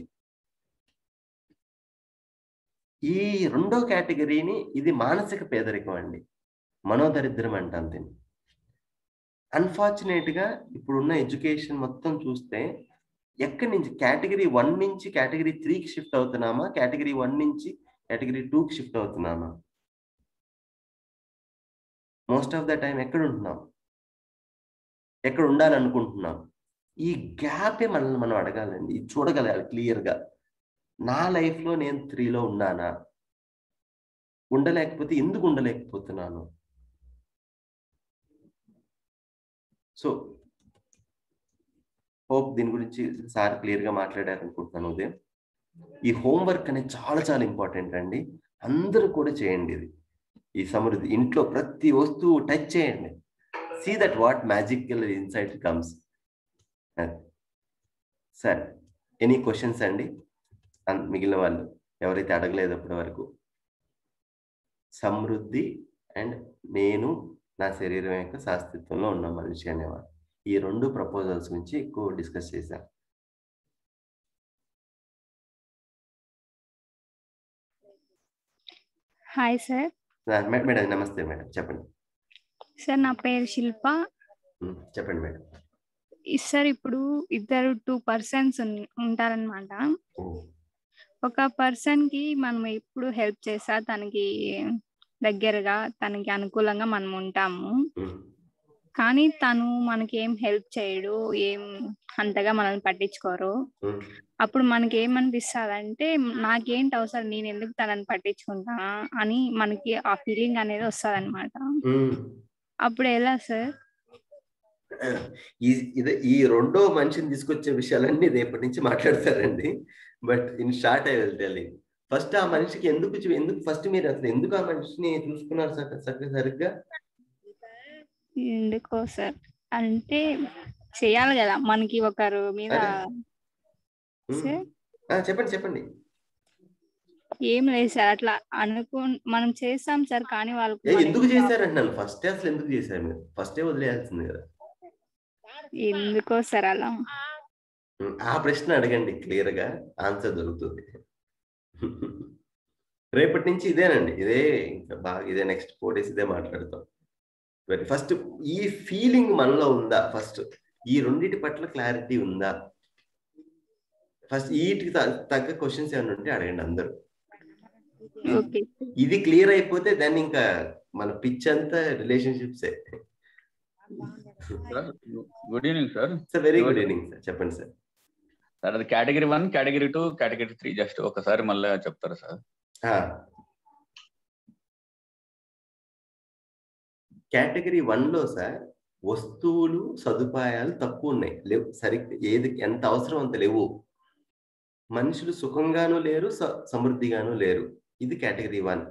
ఈ రెండో కేటగిరీని ఇది మానసిక పేదరికం అండి మనోదరిద్రం అంటాం దీన్ని అన్ఫార్చునేట్ గా ఇప్పుడున్న ఎడ్యుకేషన్ మొత్తం చూస్తే ఎక్కడి నుంచి కేటగిరీ వన్ నుంచి కేటగిరీ త్రీకి షిఫ్ట్ అవుతున్నామా కేటగిరీ వన్ నుంచి కేటగిరీ టూకి షిఫ్ట్ అవుతున్నామా మోస్ట్ ఆఫ్ ద టైం ఎక్కడ ఉంటున్నాం ఎక్కడ ఉండాలనుకుంటున్నాం ఈ గ్యాపే మనల్ని మనం అడగాలండి ఇది చూడగలగాలి క్లియర్గా నా లైఫ్లో నేను త్రీలో ఉన్నానా ఉండలేకపోతే ఎందుకు ఉండలేకపోతున్నాను సో హోప్ దీని గురించి సార్ క్లియర్గా మాట్లాడారు అనుకుంటున్నాను ఉదయం ఈ హోంవర్క్ అనేది చాలా చాలా ఇంపార్టెంట్ అండి అందరూ కూడా చేయండి ఇది ఈ సమృద్ధి ఇంట్లో ప్రతి వస్తువు టచ్ చేయండి see that what magical insight comes సరే ఎనీ క్వశ్చన్స్ అండి మిగిలిన వాళ్ళు ఎవరైతే అడగలేదు అప్పటి వరకు సమృద్ధి అండ్ నేను నా శరీరం యొక్క శాస్తిత్వంలో ఉన్న మనిషి అనేవాడు ఈ రెండు ప్రపోజల్స్ గురించి ఎక్కువ డిస్కస్ చేశాం హాయ్ సార్ మేడం నమస్తే మేడం చెప్పండి సార్ నా పేరు శిల్ప చెప్పండి మేడం సార్ ఇప్పుడు ఇద్దరు టూ పర్సన్స్ ఉంటారనమాట ఒక పర్సన్ కి మనం ఎప్పుడు హెల్ప్ చేసా తనకి దగ్గరగా తనకి అనుకూలంగా మనం ఉంటాము కానీ తను మనకి ఏం హెల్ప్ చేయడు ఏం అంతగా మనల్ని పట్టించుకోరు అప్పుడు మనకి ఏమనిపిస్తుంది అంటే నాకేంటి అవసరం నేను ఎందుకు తనని పట్టించుకుంటా అని మనకి ఆ ఫీలింగ్ అనేది వస్తుంది అనమాట అప్పుడు ఎలా సార్ ఈ ఇది ఈ రెండో మనిషిని తీసుకొచ్చే విషయాలన్నీ రేపటి నుంచి మాట్లాడతారండి but in short I will telling first ఆ మనిషికి ఎందుకు ఎందుకు ఫస్ట్ మీరు అసలు ఎందుకు ఆ మనిషిని చూసుకున్నారు సరిగ్గా సరిగ్గా ఎందుకో సార్ అంటే చేయాలి కదా మనకి ఒకరు మీద చెప్పండి చెప్పండి ఏం లేదు సార్ అట్లా అనుకో మనం చేస్తాం సార్ కానీ వాళ్ళకి ఎందుకు చేశారంటున్నాను ఫస్ట్ అసలు ఎందుకు చేశారు మీరు ఫస్టే వదిలేయాల్సింది కదా ఎందుకో సార్ అలా ఆ ప్రశ్న అడగండి క్లియర్ గా ఆన్సర్ దొరుకుతుంది రేపటి నుంచి ఇదేనండి ఇదే ఇంకా బాగా ఇదే నెక్స్ట్ ఫోర్ డేస్ ఇదే మాట్లాడతాం ఫస్ట్ ఈ ఫీలింగ్ మనలో ఉందా ఫస్ట్ ఈ రెండింటి పట్ల క్లారిటీ ఉందా ఫస్ట్ వీటికి త- తగ్గ క్వశ్చన్స్ ఏమైనా ఉంటే అడగండి అందరూ ఓకే ఇది క్లియర్ అయిపోతే దాన్ని ఇంకా మన పిచ్ అంతా రిలేషన్షిప్సే sir good evening sir sir very good evening sir చెప్పండి సార్ సార్ అది category one category two category three just ఒకసారి మళ్ళీ చెప్తారా సార్ కేటగిరీ వన్ లో సార్ వస్తువులు సదుపాయాలు తక్కువ ఉన్నాయి లేవు సరి ఏది ఎంత అవసరం అంత లేవు మనుషులు సుఖంగాను లేరు స- సమృద్ధిగాను లేరు ఇది కేటగిరీ వన్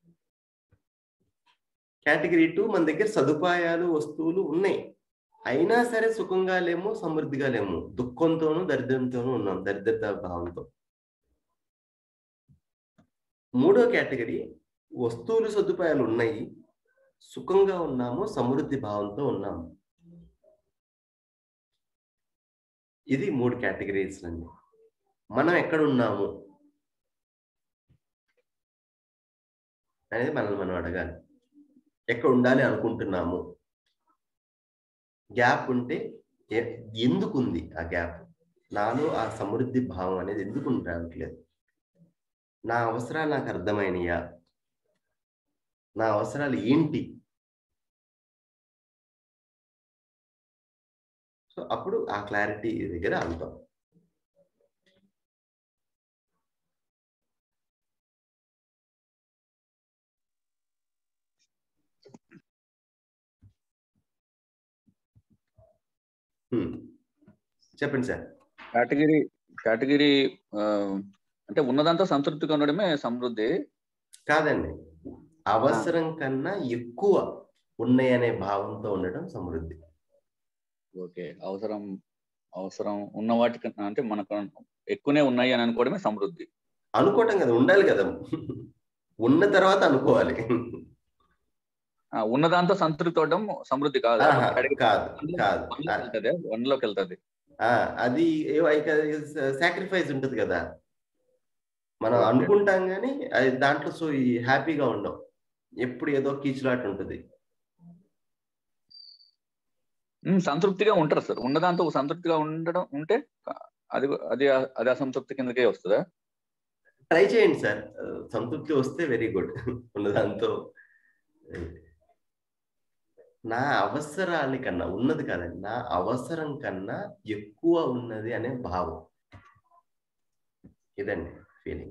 కేటగిరీ టూ మన దగ్గర సదుపాయాలు వస్తువులు ఉన్నాయి అయినా సరే సుఖంగా లేము సమృద్ధిగా లేము దుఃఖంతోనూ దరిద్రంతోనూ ఉన్నాం దరిద్రత భావంతో మూడో కేటగిరీ వస్తువులు సదుపాయాలు ఉన్నాయి సుఖంగా ఉన్నాము సమృద్ధి భావంతో ఉన్నాము ఇది మూడు కేటగిరీస్ అండి మనం ఎక్కడ ఉన్నాము అనేది మనల్ని మనం అడగాలి ఎక్కడ ఉండాలి అనుకుంటున్నాము గ్యాప్ ఉంటే ఎ- ఎందుకు ఉంది ఆ గ్యాప్ నాలో ఆ సమృద్ధి భావం అనేది ఎందుకు రావట్లేదు నా అవసరాలు నాకు అర్థమైనయా నా అవసరాలు ఏంటి సో అప్పుడు ఆ క్లారిటీ దగ్గర అంటాం హ్మ్. చెప్పండి సార్ కేటగిరీ కేటగిరీ అంటే ఉన్నదంతా సంతృప్తిగా ఉండడమే సమృద్ధి కాదండి అవసరం కన్నా ఎక్కువ ఉన్నాయనే భావంతో ఉండటం సమృద్ధి ఓకే అవసరం అవసరం ఉన్న వాటికి అంటే మనకు ఎక్కువనే ఉన్నాయి అని అనుకోవడమే సమృద్ధి అనుకోవటం కదా ఉండాలి కదా ఉన్న తర్వాత అనుకోవాలి ఆ, ఉన్నదాంతో సంతృప్తి అవడం సమృద్ధి కాదు ఆహా, కాదు కాదు వెళ్తుంది వన్ లోకి వెళ్తుంది ఆ, అది సాక్రిఫైస్ ఉంటది కదా మనం అనుకుంటాం కానీ అది దాంట్లో సో హ్యాపీగా ఉండం ఎప్పుడు ఏదో కీచులాట ఉంటుంది ఉమ్, సంతృప్తిగా ఉంటారు సార్ ఉన్నదాంతో సంతృప్తిగా ఉండడం ఉంటే అది అది అది అసంతృప్తి కిందకే వస్తుందా ట్రై చేయండి సార్ సంతృప్తి వస్తే వెరీ గుడ్ ఉన్నదాంతో నా అవసరాల కన్నా ఉన్నది కాదండి నా అవసరం కన్నా ఎక్కువ ఉన్నది అనే భావం ఇదండి ఫీలింగ్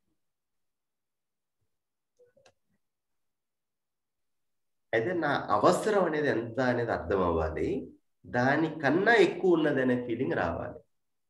అయితే నా అవసరం అనేది ఎంత అనేది అర్థం అవ్వాలి దానికన్నా ఎక్కువ ఉన్నది అనే ఫీలింగ్ రావాలి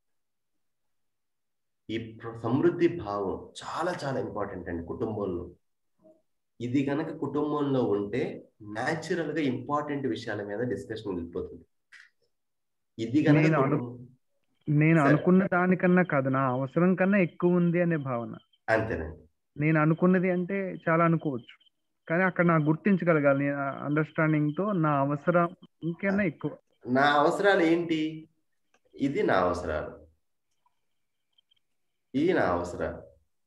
ఈ ప్ర- సమృద్ధి భావం చాలా చాలా ఇంపార్టెంట్ అండి కుటుంబంలో ఇది కనుక కుటుంబంలో ఉంటే న్యాచురల్ గా ఇంపార్టెంట్ విషయాల మీద డిస్కషన్ వెళ్ళిపోతుంది ఇది కనుక నేను అను- కుటుంబం- నేను సరే. అనుకున్న దానికన్నా కాదు నా అవసరం కన్నా ఎక్కువ ఉంది అనే భావన అంతేనండి నేను అనుకున్నది అంటే చాలా అనుకోవచ్చు కానీ అక్కడ నాకు గుర్తించగలగాలి నేను అండర్స్టాండింగ్ తో నా అవసరం ఇంకన్నా ఎక్కువ నా అవసరాలు ఏంటి ఇది నా అవసరాలు ఇది నా అవసరాలు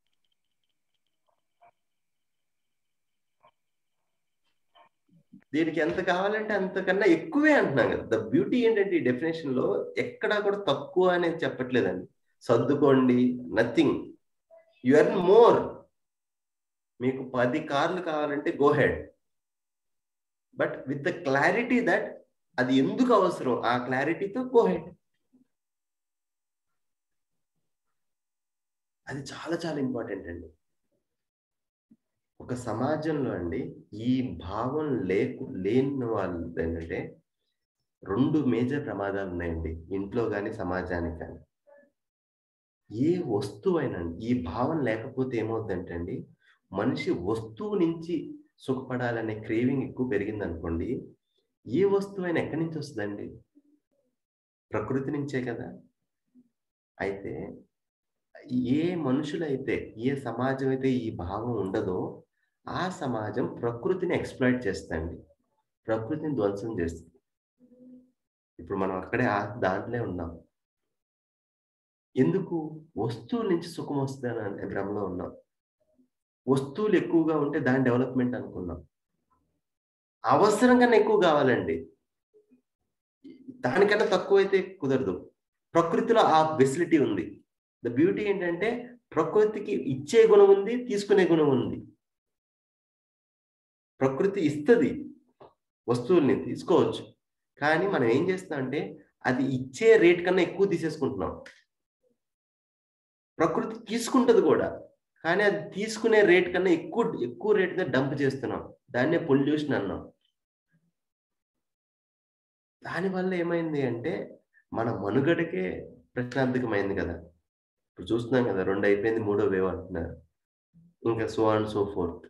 దీనికి ఎంత కావాలంటే అంతకన్నా ఎక్కువే అంటున్నాం కదా ద బ్యూటీ ఏంటంటే ఈ డెఫినేషన్ లో ఎక్కడా కూడా తక్కువ అనేది చెప్పట్లేదండి సర్దుకోండి నథింగ్ యు ఎర్న్ మోర్ మీకు పది కార్లు కావాలంటే go ahead but with the clarity that అది ఎందుకు అవసరం ఆ క్లారిటీతో గో హెడ్ అది చాలా చాలా ఇంపార్టెంట్ అండి ఒక సమాజంలో అండి ఈ భావం లేకు లేని వాళ్ళు ఏంటంటే రెండు మేజర్ ప్రమాదాలు ఉన్నాయండి ఇంట్లో కానీ సమాజానికి కానీ ఏ వస్తువైనా ఈ భావం లేకపోతే ఏమవుతుందంటే అండి మనిషి వస్తువు నుంచి సుఖపడాలనే క్రేవింగ్ ఎక్కువ పెరిగింది అనుకోండి ఏ వస్తువైనా ఎక్కడి నుంచి వస్తుందండి ప్రకృతి నుంచే కదా అయితే ఏ మనుషులైతే ఏ సమాజం అయితే ఈ భావం ఉండదో ఆ సమాజం ప్రకృతిని ఎక్స్ప్లాయిట్ చేస్తండి ప్రకృతిని ధ్వంసం చేస్తుంది ఇప్పుడు మనం అక్కడే ఆ దాంట్లే ఉన్నాం ఎందుకు వస్తువుల నుంచి సుఖం వస్తుందని అనే భ్రమలో ఉన్నాం వస్తువులు ఎక్కువగా ఉంటే దాని డెవలప్మెంట్ అనుకున్నాం అవసరం కన్నా ఎక్కువ కావాలండి దానికన్నా తక్కువ అయితే కుదరదు ప్రకృతిలో ఆ ఫెసిలిటీ ఉంది ద బ్యూటీ ఏంటంటే ప్రకృతికి ఇచ్చే గుణం ఉంది తీసుకునే గుణం ఉంది ప్రకృతి ఇస్తుంది వస్తువుల్ని తీసుకోవచ్చు కానీ మనం ఏం చేస్తాం అంటే అది ఇచ్చే రేట్ కన్నా ఎక్కువ తీసేసుకుంటున్నాం ప్రకృతి తీసుకుంటది కూడా కానీ అది తీసుకునే రేట్ కన్నా ఎక్కువ ఎక్కువ రేట్ మీద డంప్ చేస్తున్నాం దాన్నే పొల్యూషన్ అన్నాం దానివల్ల ఏమైంది అంటే మన మనుగడకే ప్రశ్నార్థకమైంది కదా ఇప్పుడు చూస్తున్నాం కదా రెండు అయిపోయింది మూడో వేవ్ అంటున్నారు ఇంకా సో అండ్ సో ఫోర్త్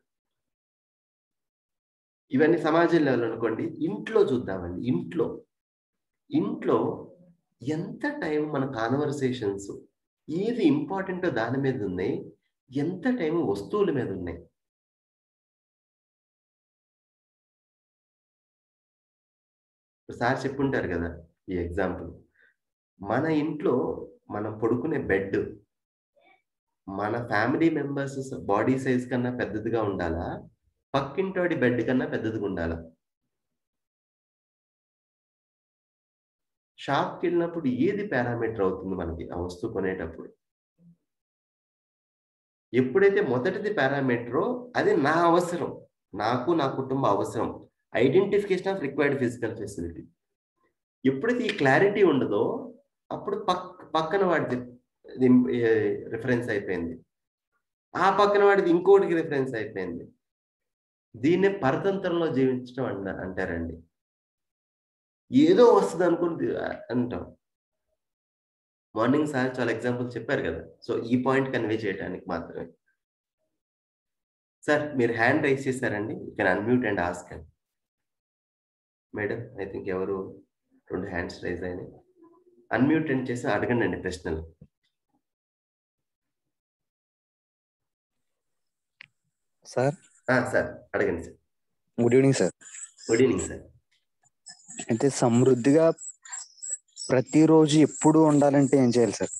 ఇవన్నీ సమాజం లెవెల్ అనుకోండి ఇంట్లో చూద్దామండి ఇంట్లో ఇంట్లో ఎంత టైం మన కాన్వర్సేషన్స్ ఏది ఇంపార్టెంటో దాని మీద ఉన్నాయి ఎంత టైం వస్తువుల మీద ఉన్నాయి సార్ చెప్పుంటారు కదా ఈ ఎగ్జాంపుల్ మన ఇంట్లో మనం పడుకునే బెడ్ మన ఫ్యామిలీ మెంబర్స్ బాడీ సైజ్ కన్నా పెద్దదిగా ఉండాలా పక్కింటోడి బెడ్ కన్నా పెద్దదిగా ఉండాలా షాప్కి వెళ్ళినప్పుడు ఏది పారామీటర్ అవుతుంది మనకి ఆ వస్తువు కొనేటప్పుడు ఎప్పుడైతే మొదటిది పారామీటరో అది నా అవసరం నాకు నా కుటుంబ అవసరం identification of required physical facility ఎప్పుడైతే ఈ క్లారిటీ ఉండదో అప్పుడు పక్ పక్కన వాడిది రిఫరెన్స్ అయిపోయింది ఆ పక్కన వాడిది ఇంకోటికి రిఫరెన్స్ అయిపోయింది దీన్నే పరతంత్రంలో జీవించడం అంట అంటారండి ఏదో వస్తుంది అనుకుని అంటాం మార్నింగ్ సార్ చాలా ఎగ్జాంపుల్ చెప్పారు కదా సో ఈ పాయింట్ కన్వే చేయడానికి మాత్రమే సార్ మీరు హ్యాండ్ రైస్ చేశారండి you can unmute and ask and madam I think ఎవరు రెండు హ్యాండ్స్ రైజ్ అయినాయి అన్మ్యూట్ అండ్ చేసి అడగండి అండి ప్రశ్నలు సార్ సార్ అడగండి sir good evening sir good evening sir అయితే సమృద్ధిగా ప్రతిరోజు ఎప్పుడు ఉండాలంటే ఏం చేయాలి సార్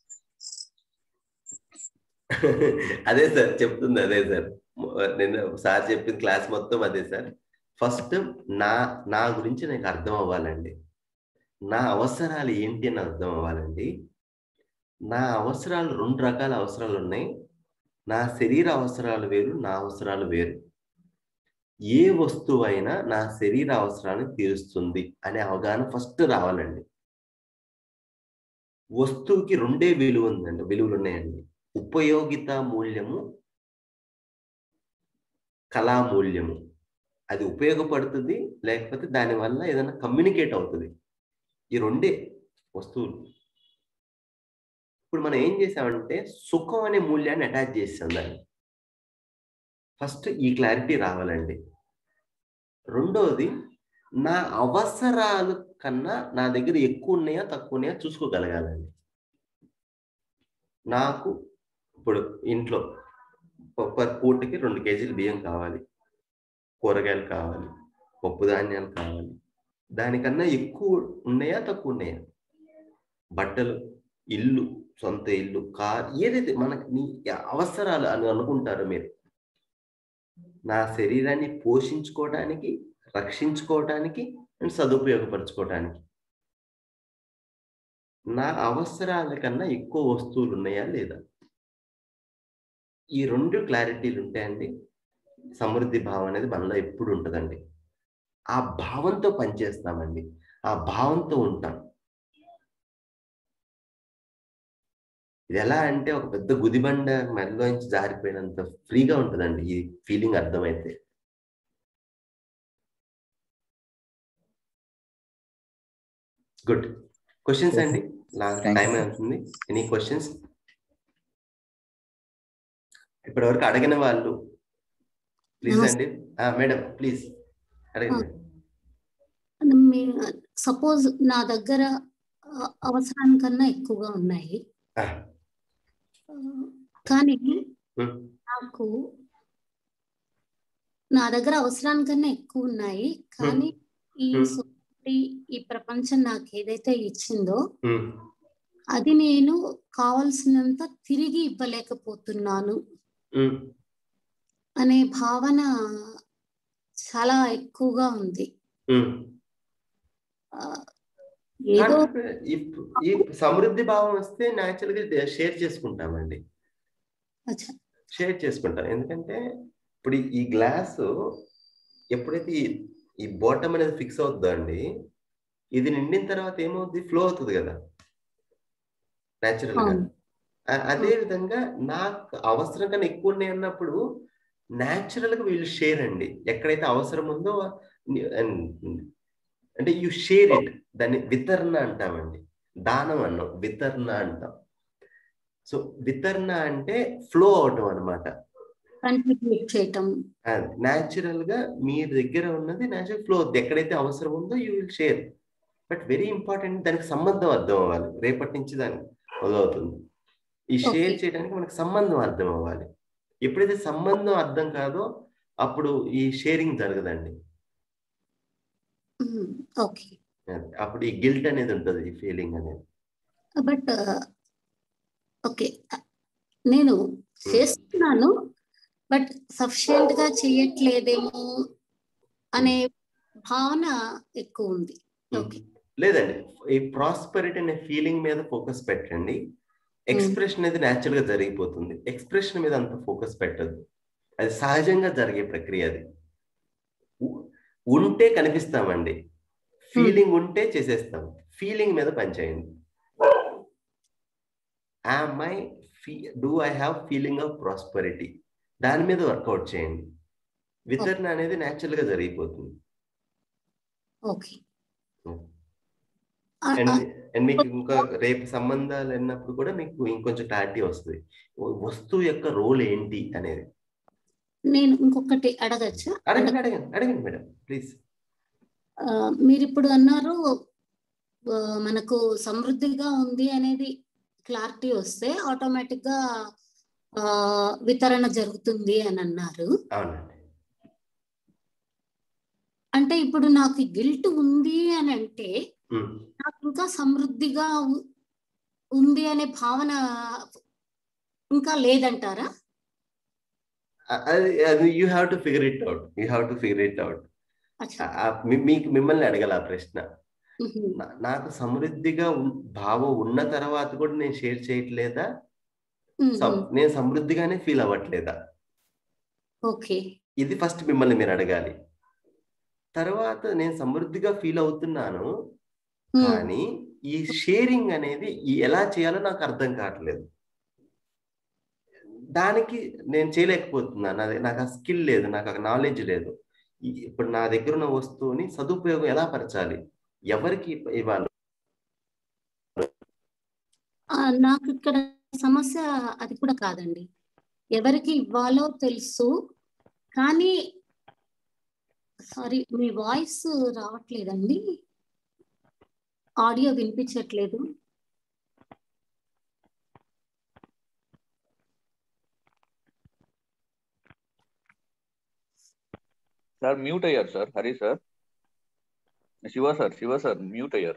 అదే సార్ చెప్తుంది అదే సార్ నేను సార్ చెప్పిన క్లాస్ మొత్తం అదే సార్ ఫస్ట్ నా నా గురించి నాకు అర్థం అవ్వాలండి నా అవసరాలు ఏంటి అని అర్థం అవ్వాలండి నా అవసరాలు రెండు రకాల అవసరాలు ఉన్నాయి నా శరీర అవసరాలు వేరు నా అవసరాలు వేరు ఏ వస్తువు అయినా నా శరీర అవసరాన్ని తీరుస్తుంది అనే అవగాహన ఫస్ట్ రావాలండి వస్తువుకి రెండే విలువ ఉందండి విలువలు ఉన్నాయండి ఉపయోగిత మూల్యము కళామూల్యము అది ఉపయోగపడుతుంది లేకపోతే దానివల్ల ఏదైనా కమ్యూనికేట్ అవుతుంది ఈ రెండే వస్తువులు ఇప్పుడు మనం ఏం చేసామంటే సుఖం అనే మూల్యాన్ని అటాచ్ చేసాం దాన్ని ఫస్ట్ ఈ క్లారిటీ రావాలండి రెండోది నా అవసరాలు కన్నా నా దగ్గర ఎక్కువ ఉన్నాయా తక్కువ ఉన్నాయా చూసుకోగలగాలండి నాకు ఇప్పుడు ఇంట్లో పర్ పూటకి రెండు కేజీలు బియ్యం కావాలి కూరగాయలు కావాలి పప్పు ధాన్యాలు కావాలి దానికన్నా ఎక్కువ ఉన్నాయా తక్కువ ఉన్నాయా బట్టలు ఇల్లు సొంత ఇల్లు కార్ ఏదైతే మనకి నీ అవసరాలు అని అనుకుంటారో మీరు నా శరీరాన్ని పోషించుకోవడానికి రక్షించుకోవడానికి అండ్ సదుపయోగపరచుకోవడానికి నా అవసరాల కన్నా ఎక్కువ వస్తువులు ఉన్నాయా లేదా ఈ రెండు క్లారిటీలు ఉంటాయండి సమృద్ధి భావం అనేది మనలో ఎప్పుడు ఉంటుందండి ఆ భావంతో పనిచేస్తామండి ఆ భావంతో ఉంటాం ఇది ఎలా అంటే ఒక పెద్ద గుదిబండ మెడలోంచి జారిపోయినంత ఫ్రీగా ఉంటుందండి ఈ ఫీలింగ్ అర్థమైతే గుడ్ క్వశ్చన్స్ అండి లాస్ట్ టైం అవుతుంది ఎనీ క్వశ్చన్స్ ఇప్పటి వరకు అడిగిన వాళ్ళు ప్లీజ్ అండి మేడం ప్లీజ్ అడగండి సపోజ్ నా దగ్గర అవసరానికన్నా ఎక్కువగా ఉన్నాయి కానీ నాకు నా దగ్గర అవసరానికన్నా ఎక్కువ ఉన్నాయి కానీ ఈ సొసైటీ ఈ ప్రపంచం నాకు ఏదైతే ఇచ్చిందో అది నేను కావలసినంత తిరిగి ఇవ్వలేకపోతున్నాను అనే భావన చాలా ఎక్కువగా ఉంది ఏదో కాకపోతే ఇప్- ఈ సమృద్ధి భావం వస్తే న్యాచురల్ గా షేర్ చేసుకుంటామండి అచ్చా షేర్ చేసుకుంటాం ఎందుకంటే ఇప్పుడు ఈ గ్లాస్ ఎప్పుడైతే ఈ- ఈ బాటమ్ అనేది ఫిక్స్ అవుతుందో అండి ఇది నిండిన తర్వాత ఏమవుతుంది ఫ్లో అవుతుంది కదా న్యాచురల్ గా అవును అ- అదే విధంగా నాకు అవసరం కన్నా ఎక్కువ ఉన్నాయి అన్నప్పుడు న్యాచురల్ గా వీళ్ళు షేర్ అండి ఎక్కడైతే అవసరం ఉందో ని- అన్- అంటే యు షేర్ ఇట్ దాన్ని వితరణ అంటామండి దానం అన్నాం వితరణ అంటాం సో వితరణ అంటే ఫ్లో అవటం అనమాట కంట్రిబ్యూట్ చేయటం న్యాచురల్ గా మీ దగ్గర ఉన్నది న్యాచురల్ ఫ్లో అవుతుంది ఎక్కడైతే అవసరం ఉందో you will share but very important దానికి సంబంధం అర్థం అవ్వాలి రేపటి నుంచి దానికి మొదలవుతుంది ఈ షేర్ Okay. చేయడానికి మనకు సంబంధం అర్థం అవ్వాలి ఎప్పుడైతే సంబంధం అర్థం కాదో అప్పుడు ఈ షేరింగ్ జరగదండి ఓకే అది. అప్పుడు ఈ గిల్ట్ అనేది ఉంటుంది ఈ ఫీలింగ్ అనేది బట్ ఓకే నేను చేస్తున్నాను బట్ సఫిషియెంట్ గా చేయట్లేదేమో అనే భావన ఎక్కువ ఉంది ఓకే లేదండి ఈ ప్రాస్పరిటీ అనే ఫీలింగ్ మీద ఫోకస్ పెట్టండి ఎక్స్ప్రెషన్ అనేది న్యాచురల్ గా జరిగిపోతుంది ఎక్స్ప్రెషన్ మీద అంత ఫోకస్ పెట్టద్దు అది సహజంగా జరిగే ప్రక్రియ అది ఉ- ఉంటే కనిపిస్తామండి ఫీలింగ్ ఉంటే చేసేస్తాం ఫీలింగ్ మీద పనిచేయండి ఐ ఫీ do I have feeling of prosperity దాని మీద వర్కౌట్ చేయండి వితరణ అనేది న్యాచురల్ గా జరిగిపోతుంది ఓకే అండ్ అండ్ మీకు ఇంకా రేపు సంబంధాలు అన్నప్పుడు కూడా మీకు ఇంకొంచెం క్లారిటీ వస్తుంది వ- వస్తువు యొక్క రోల్ ఏంటి అనేది నేను ఇంకొకటి అడగచ్చా అడగండి అడగండి అడగండి మేడం ప్లీజ్ ఆ, మీరు ఇప్పుడు అన్నారు ఆ, మనకు సమృద్ధిగా ఉంది అనేది క్లారిటీ వస్తే ఆటోమేటిక్ గా ఆ, వితరణ జరుగుతుంది అని అన్నారు అవునండి అంటే ఇప్పుడు నాకు గిల్ట్ ఉంది అని అంటే ఉమ్. నాకు ఇంకా సమృద్ధిగా ఉ- ఉంది అనే భావన ఇంకా లేదంటారా అ- అది అది you have to figure it out you have to figure it out అచ్చా మీకు మిమ్మల్ని అడగాల ఆ ప్రశ్న మ్హూ. నా- నాకు సమృద్ధిగా ఉన్- భావం ఉన్న తర్వాత కూడా నేను షేర్ చేయట్లేదా మ్మ్, సం- మ్మ్. నేను సమృద్ధిగానే ఫీల్ అవ్వట్లేదా ఓకే ఇది ఫస్ట్ మిమ్మల్ని మీరు అడగాలి తర్వాత నేను సమృద్ధిగా ఫీల్ అవుతున్నాను మ్మ్. కానీ ఈ షేరింగ్ అనేది ఈ ఎలా చేయాలో నాకు అర్థం కావట్లేదు దానికి నేను చేయలేకపోతున్నాను అది నాకు ఆ స్కిల్ లేదు నాకు ఆ నాలెడ్జ్ లేదు ఈ- ఇప్పుడు నా దగ్గర ఉన్న వస్తువుని సదుపయోగం ఎలా పరచాలి ఎవరికి ఇవ్వాలి ఆ, నాకు ఇక్కడ సమస్య అది కూడా కాదండి ఎవరికి ఇవ్వాలో తెలుసు కానీ సారీ మీ వాయిస్ రావట్లేదండి ఆడియో వినిపించట్లేదు సార్ మ్యూట్ అయ్యారు sir Hari sir Shiva sir Shiva sir mute అయ్యారు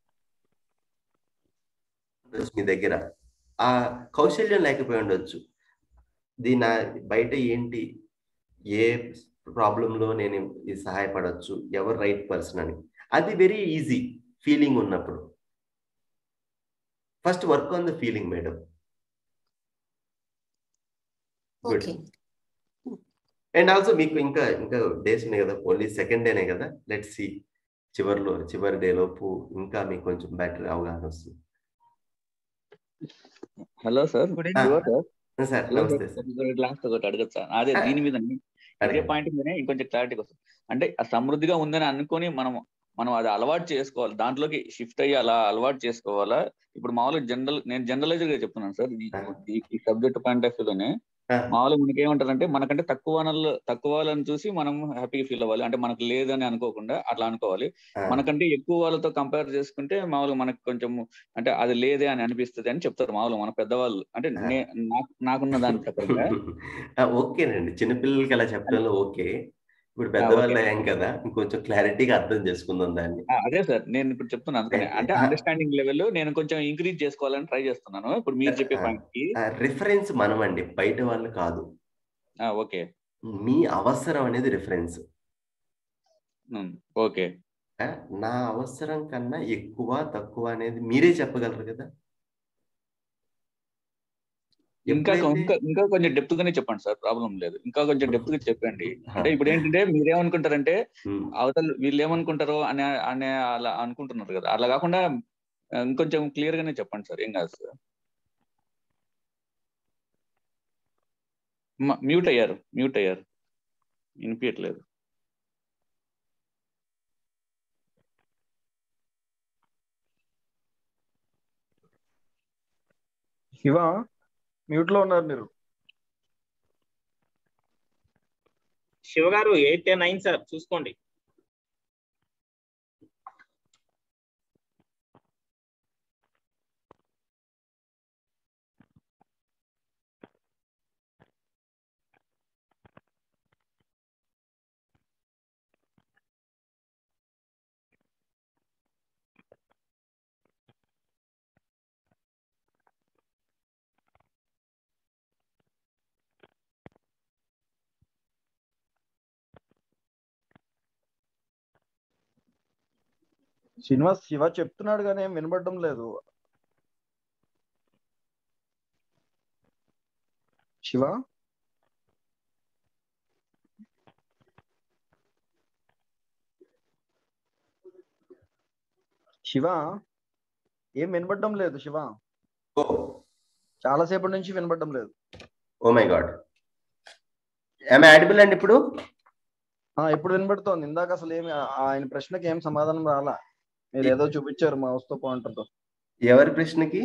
మీ దగ్గర ఆ కౌశల్యం లేకపోయి ఉండొచ్చు దీని బయట ఏంటి ఏ ప్రాబ్లంలో నేను ఇది సహాయపడవచ్చు ఎవరు రైట్ పర్సన్ అని అది వెరీ ఈజీ ఫీలింగ్ ఉన్నప్పుడు first work on the feeling madam good okay and also మీకు ఇంకా ఇంకా డేస్ ఉన్నాయి కదా ఓన్లీ సెకండ్ డేనే కదా లెట్ సి చివరిలో చివరి డే లోపు ఇంకా మీకు కొంచెం బెటర్ అవగాహన వస్తుంది hello sir Shiva sir sir నమస్తే సార్ లాస్ట్ ఒకటి అడగచ్చా అదే దీని మీద ఇదే పాయింట్ మీదనే ఇంకొంచెం క్లారిటీ వస్తుంది అంటే ఆ సమృద్ధిగా ఉందని అనుకొని మనం మనం అది అలవాటు చేసుకోవాలి దాంట్లోకి షిఫ్ట్ అయ్యి అలా అలవాటు చేసుకోవాలా ఇప్పుడు మామూలుగా జనరల్ నేను జనరలైజ్ గా చెప్తున్నాను సార్ ఈ సబ్జెక్ట్ పాయింట్ ఆఫ్ వ్యూలోనే మామూలుగా మనకి ఏమంటారంటే మనకంటే తక్కువ వనరులు తక్కువ వాళ్ళని చూసి మనం హ్యాపీగా ఫీల్ అవ్వాలి అంటే మనకు లేదని అనుకోకుండా అట్లా అనుకోవాలి మనకంటే ఎక్కువ వాళ్ళతో కంపేర్ చేసుకుంటే మామూలుగా మనకు కొంచెం అంటే అది లేదే అని అనిపిస్తుంది అని చెప్తారు మామూలుగా మన పెద్దవాళ్ళు అంటే నే- నాకు- నాకున్న దాని ప్రకారంగా ఆ, ఓకేనండి చిన్నపిల్లలకి అలా చెప్పడంలో ఓకే ఇప్పుడు పెద్దవాళ్ళు అయ్యాం కదా ఇంకొంచెం క్లారిటీగా అర్థం చేసుకుందాం దాన్ని ఆ, అదే సార్ నేను ఇప్పుడు చెప్తున్నాను అందుకనే అంటే అండర్స్టాండింగ్ లెవెల్ నేను కొంచెం ఇంక్రీజ్ చేసుకోవాలని ట్రై చేస్తున్నాను ఇప్పుడు మీరు చెప్పే పాయింట్ కి రిఫరెన్స్ మనం అండి బయట వాళ్ళు కాదు ఓకే మీ అవసరం అనేది రిఫరెన్స్ ఓకే ఆ, నా అవసరం కన్నా ఎక్కువ తక్కువ అనేది మీరే చెప్పగలరు కదా ఇంకా ఎప్పుడైతే ఇంకా ఇంకా కొంచెం డెప్త్ గానే చెప్పండి సార్ ప్రాబ్లం లేదు ఇంకా కొంచెం డెప్త్ గా చెప్పండి అంటే ఇప్పుడు ఏంటంటే మీరేమనుకుంటారంటే ఉమ్, అవతల వీళ్ళు ఏమనుకుంటారో అనే అనే అలా అనుకుంటున్నారు కదా అలా కాకుండా ఆ, ఇంకొంచెం క్లియర్ గానే చెప్పండి సార్ ఏం కాదు సార్ మ్యూట్ అయ్యారు మ్యూట్ అయ్యారు వినిపించట్లేదు శివ మ్యూట్ లో ఉన్నారు మీరు శివ గారు ఎయిట్ నైన్ సార్ చూసుకోండి శ్రీనివాస్ శివ చెప్తున్నాడు కానీ ఏం వినబడడం లేదు శివ శివ ఏం వినబడడం లేదు శివ ఓ చాలా సేపటి నుంచి వినబడడం లేదు ఓ మై గాడ్ ఏమి యాడిబుల్ అండి ఇప్పుడు ఆ ఇప్పుడు వినబడుతోంది ఇందాక అసలు ఏమి ఆ- ఆయన ప్రశ్నకి ఏం సమాధానం రాలా మీరు ఏదో చూపించారు మౌస్ తో పాయింటర్ తో ఎవరి ప్రశ్నకి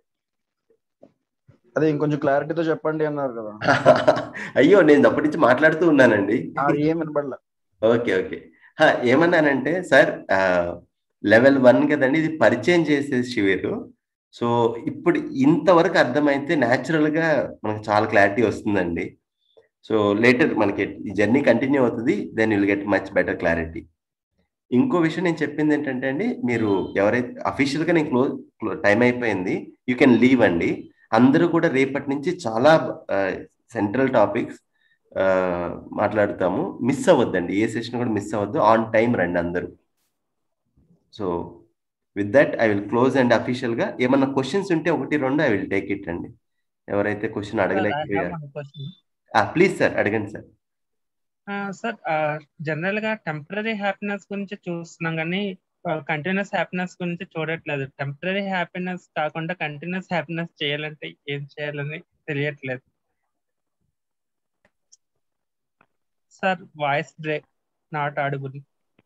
అదే ఇంకొంచెం క్లారిటీతో చెప్పండి అన్నారు కదా అయ్యో నేను అప్పటి నుంచి మాట్లాడుతూ ఉన్నానండి అది ఏం వినబడలే ఓకే ఓకే హా, ఏమన్నానంటే సార్ లెవెల్ వన్ కదండి ఇది పరిచయం చేసే శివేరు సో ఇప్పుడు ఇంతవరకు అర్థమైతే natural గా మనకు చాలా క్లారిటీ వస్తుందండి సో లేటర్ మనకి ఈ జర్నీ కంటిన్యూ అవుతుంది then will get much better clarity ఇంకో విషయం నేను చెప్పింది ఏంటంటే అండి మీరు ఎవరైతే అఫీషియల్ గా నేను క్లోజ్ టైం అయిపోయింది యూ కెన్ లీవ్ అండి అందరూ కూడా రేపటి నుంచి చాలా సెంట్రల్ టాపిక్స్ మాట్లాడుతాము మిస్ అవ్వద్దండి ఏ సెషన్ కూడా మిస్ అవ్వద్దు ఆన్ టైం రండి అందరూ so with that I will close and official గా ఏమన్నా క్వశ్చన్స్ ఉంటే ఒకటి రెండు ఐ విల్ టేక్ ఇట్ అండి ఎవరైతే క్వశ్చన్ అడగలేకపోయారు ప్లీజ్ సార్ అడగండి సార్ సార్ జనరల్ గా టెంపరీ హ్యాపీనెస్ గురించి చూస్తున్నాం కానీ కంటిన్యూస్ హ్యాపీనెస్ గురించి చూడట్లేదు టెంపరీ హ్యాపీనెస్ కాకుండా కంటిన్యూస్ హ్యాపీనెస్ చేయాలంటే ఏం చేయాలని తెలియట్లేదు sir voice break not audible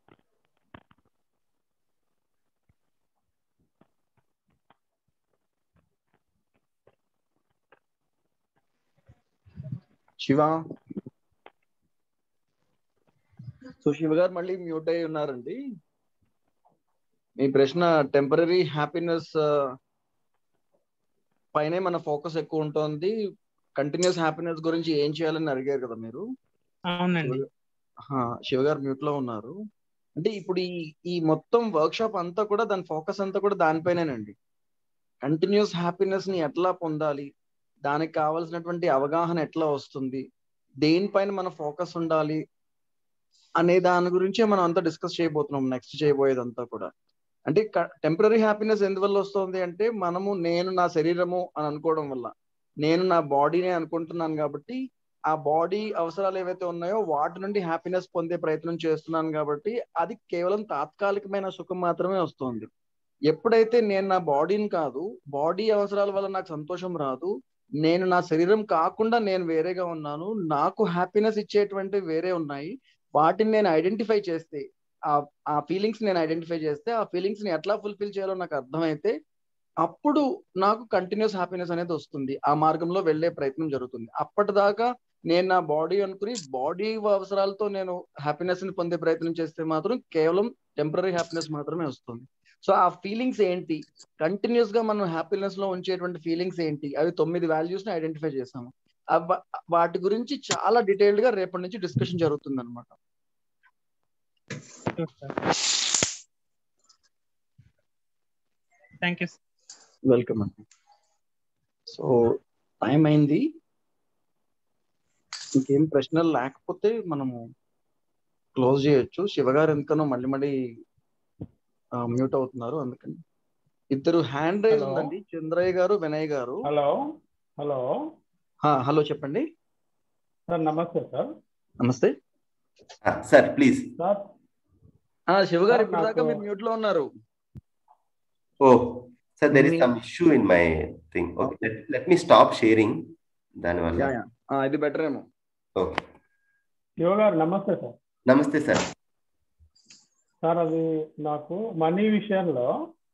Shiva so Shiva గారు మళ్ళీ మ్యూట్ అయి ఉన్నారండి మీ ప్రశ్న టెంపరీ హ్యాపీనెస్ పైనే మన ఫోకస్ ఎక్కువ ఉంటుంది కంటిన్యూస్ హ్యాపీనెస్ గురించి ఏం చేయాలని అడిగారు కదా మీరు అవునండి హా, శివ గారు మ్యూట్ లో ఉన్నారు అంటే ఇప్పుడు ఈ ఈ మొత్తం వర్క్ షాప్ అంతా కూడా దాని ఫోకస్ అంతా కూడా దానిపైనేనండి కంటిన్యూస్ హ్యాపీనెస్ ని ఎట్లా పొందాలి దానికి కావాల్సినటువంటి అవగాహన ఎట్లా వస్తుంది దేనిపైన మన ఫోకస్ ఉండాలి అనే దాని గురించే మనం అంతా డిస్కస్ చేయబోతున్నాం నెక్స్ట్ చేయబోయేదంతా కూడా అంటే టెంపరీ హ్యాపీనెస్ ఎందువల్ల వస్తుంది అంటే మనము నేను నా శరీరము అని అనుకోవడం వల్ల నేను నా బాడీనే అనుకుంటున్నాను కాబట్టి ఆ బాడీ అవసరాలు ఏవైతే ఉన్నాయో వాటి నుండి హ్యాపీనెస్ పొందే ప్రయత్నం చేస్తున్నాను కాబట్టి అది కేవలం తాత్కాలికమైన సుఖం మాత్రమే వస్తుంది ఎప్పుడైతే నేను నా బాడీని కాదు బాడీ అవసరాల వల్ల నాకు సంతోషం రాదు నేను నా శరీరం కాకుండా నేను వేరేగా ఉన్నాను నాకు హ్యాపీనెస్ ఇచ్చేటువంటి వేరే ఉన్నాయి వాటిని నేను ఐడెంటిఫై చేస్తే ఆ ఆ ఫీలింగ్స్ నేను ఐడెంటిఫై చేస్తే ఆ ఫీలింగ్స్ ని ఎట్లా ఫుల్ఫిల్ చేయాలో నాకు అర్థమైతే అప్పుడు నాకు కంటిన్యూస్ హ్యాపీనెస్ అనేది వస్తుంది ఆ మార్గంలో వెళ్ళే ప్రయత్నం జరుగుతుంది అప్పటిదాకా నేను నా బాడీ అనుకుని బాడీ అవసరాలతో నేను హ్యాపీనెస్ ని పొందే ప్రయత్నం చేస్తే మాత్రం కేవలం టెంపరీ హ్యాపీనెస్ మాత్రమే వస్తుంది సో ఆ ఫీలింగ్స్ ఏంటి కంటిన్యూస్ గా మనం హ్యాపీనెస్ లో ఉంచేటువంటి ఫీలింగ్స్ ఏంటి అవి తొమ్మిది వాల్యూస్ ని ఐడెంటిఫై చేసాము అవ- వాటి గురించి చాలా డీటెయిల్డ్ గా రేపటి నుంచి డిస్కషన్ జరుగుతుంది అనమాట థ్యాంక్ యూ వెల్కమ్ అండి సో టైం అయింది ఇంకేం ప్రశ్నలు లేకపోతే మనము క్లోజ్ చేయొచ్చు శివగారు ఎందుకనో మళ్ళీ మళ్ళీ మ్యూట్ అవుతున్నారు అందుకని ఇద్దరు హ్యాండ్ రైజ్ Hello. ఉందండి చంద్రయ్య గారు వినయ్ గారు హలో హలో హలో చెప్పండి సార్ నమస్తే సార్ నమస్తే సార్ ప్లీజ్ సార్ ఆ శివ గారు సార్, ఇప్పుడు దాకా నాకు- మీరు మ్యూట్ లో ఉన్నారు ఓ సార్ దెర్ ఇస్ మీ- some issue in my thing okay let me stop sharing దానివల్ల యా, యా. ఆ, ఇది బెటర్ ఏమో ఓకే శివ గారు నమస్తే సార్ నమస్తే సార్ సార్ అది నాకు మనీ విషయంలో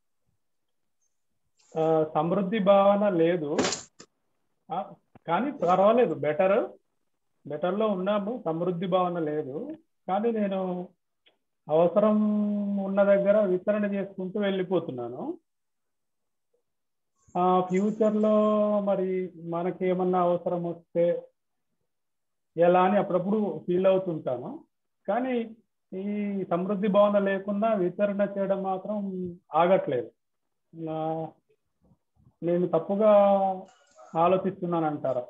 ఆ, సమృద్ధి భావన లేదు ఆ, కానీ పర్వాలేదు బెటర్ బెటర్లో ఉన్నాము సమృద్ధి భావన లేదు కానీ నేను అవసరం ఉన్న దగ్గర వితరణ చేసుకుంటూ వెళ్ళిపోతున్నాను ఆ ఫ్యూచర్లో మరి మనకి ఏమన్నా అవసరం వస్తే ఎలా అని అప్పుడప్పుడు ఫీల్ అవుతుంటాను కానీ ఈ సమృద్ధి భావన లేకుండా వితరణ చేయడం మాత్రం ఆగట్లేదు నా- నేను తప్పుగా ఆలోచిస్తున్నాను అంటారా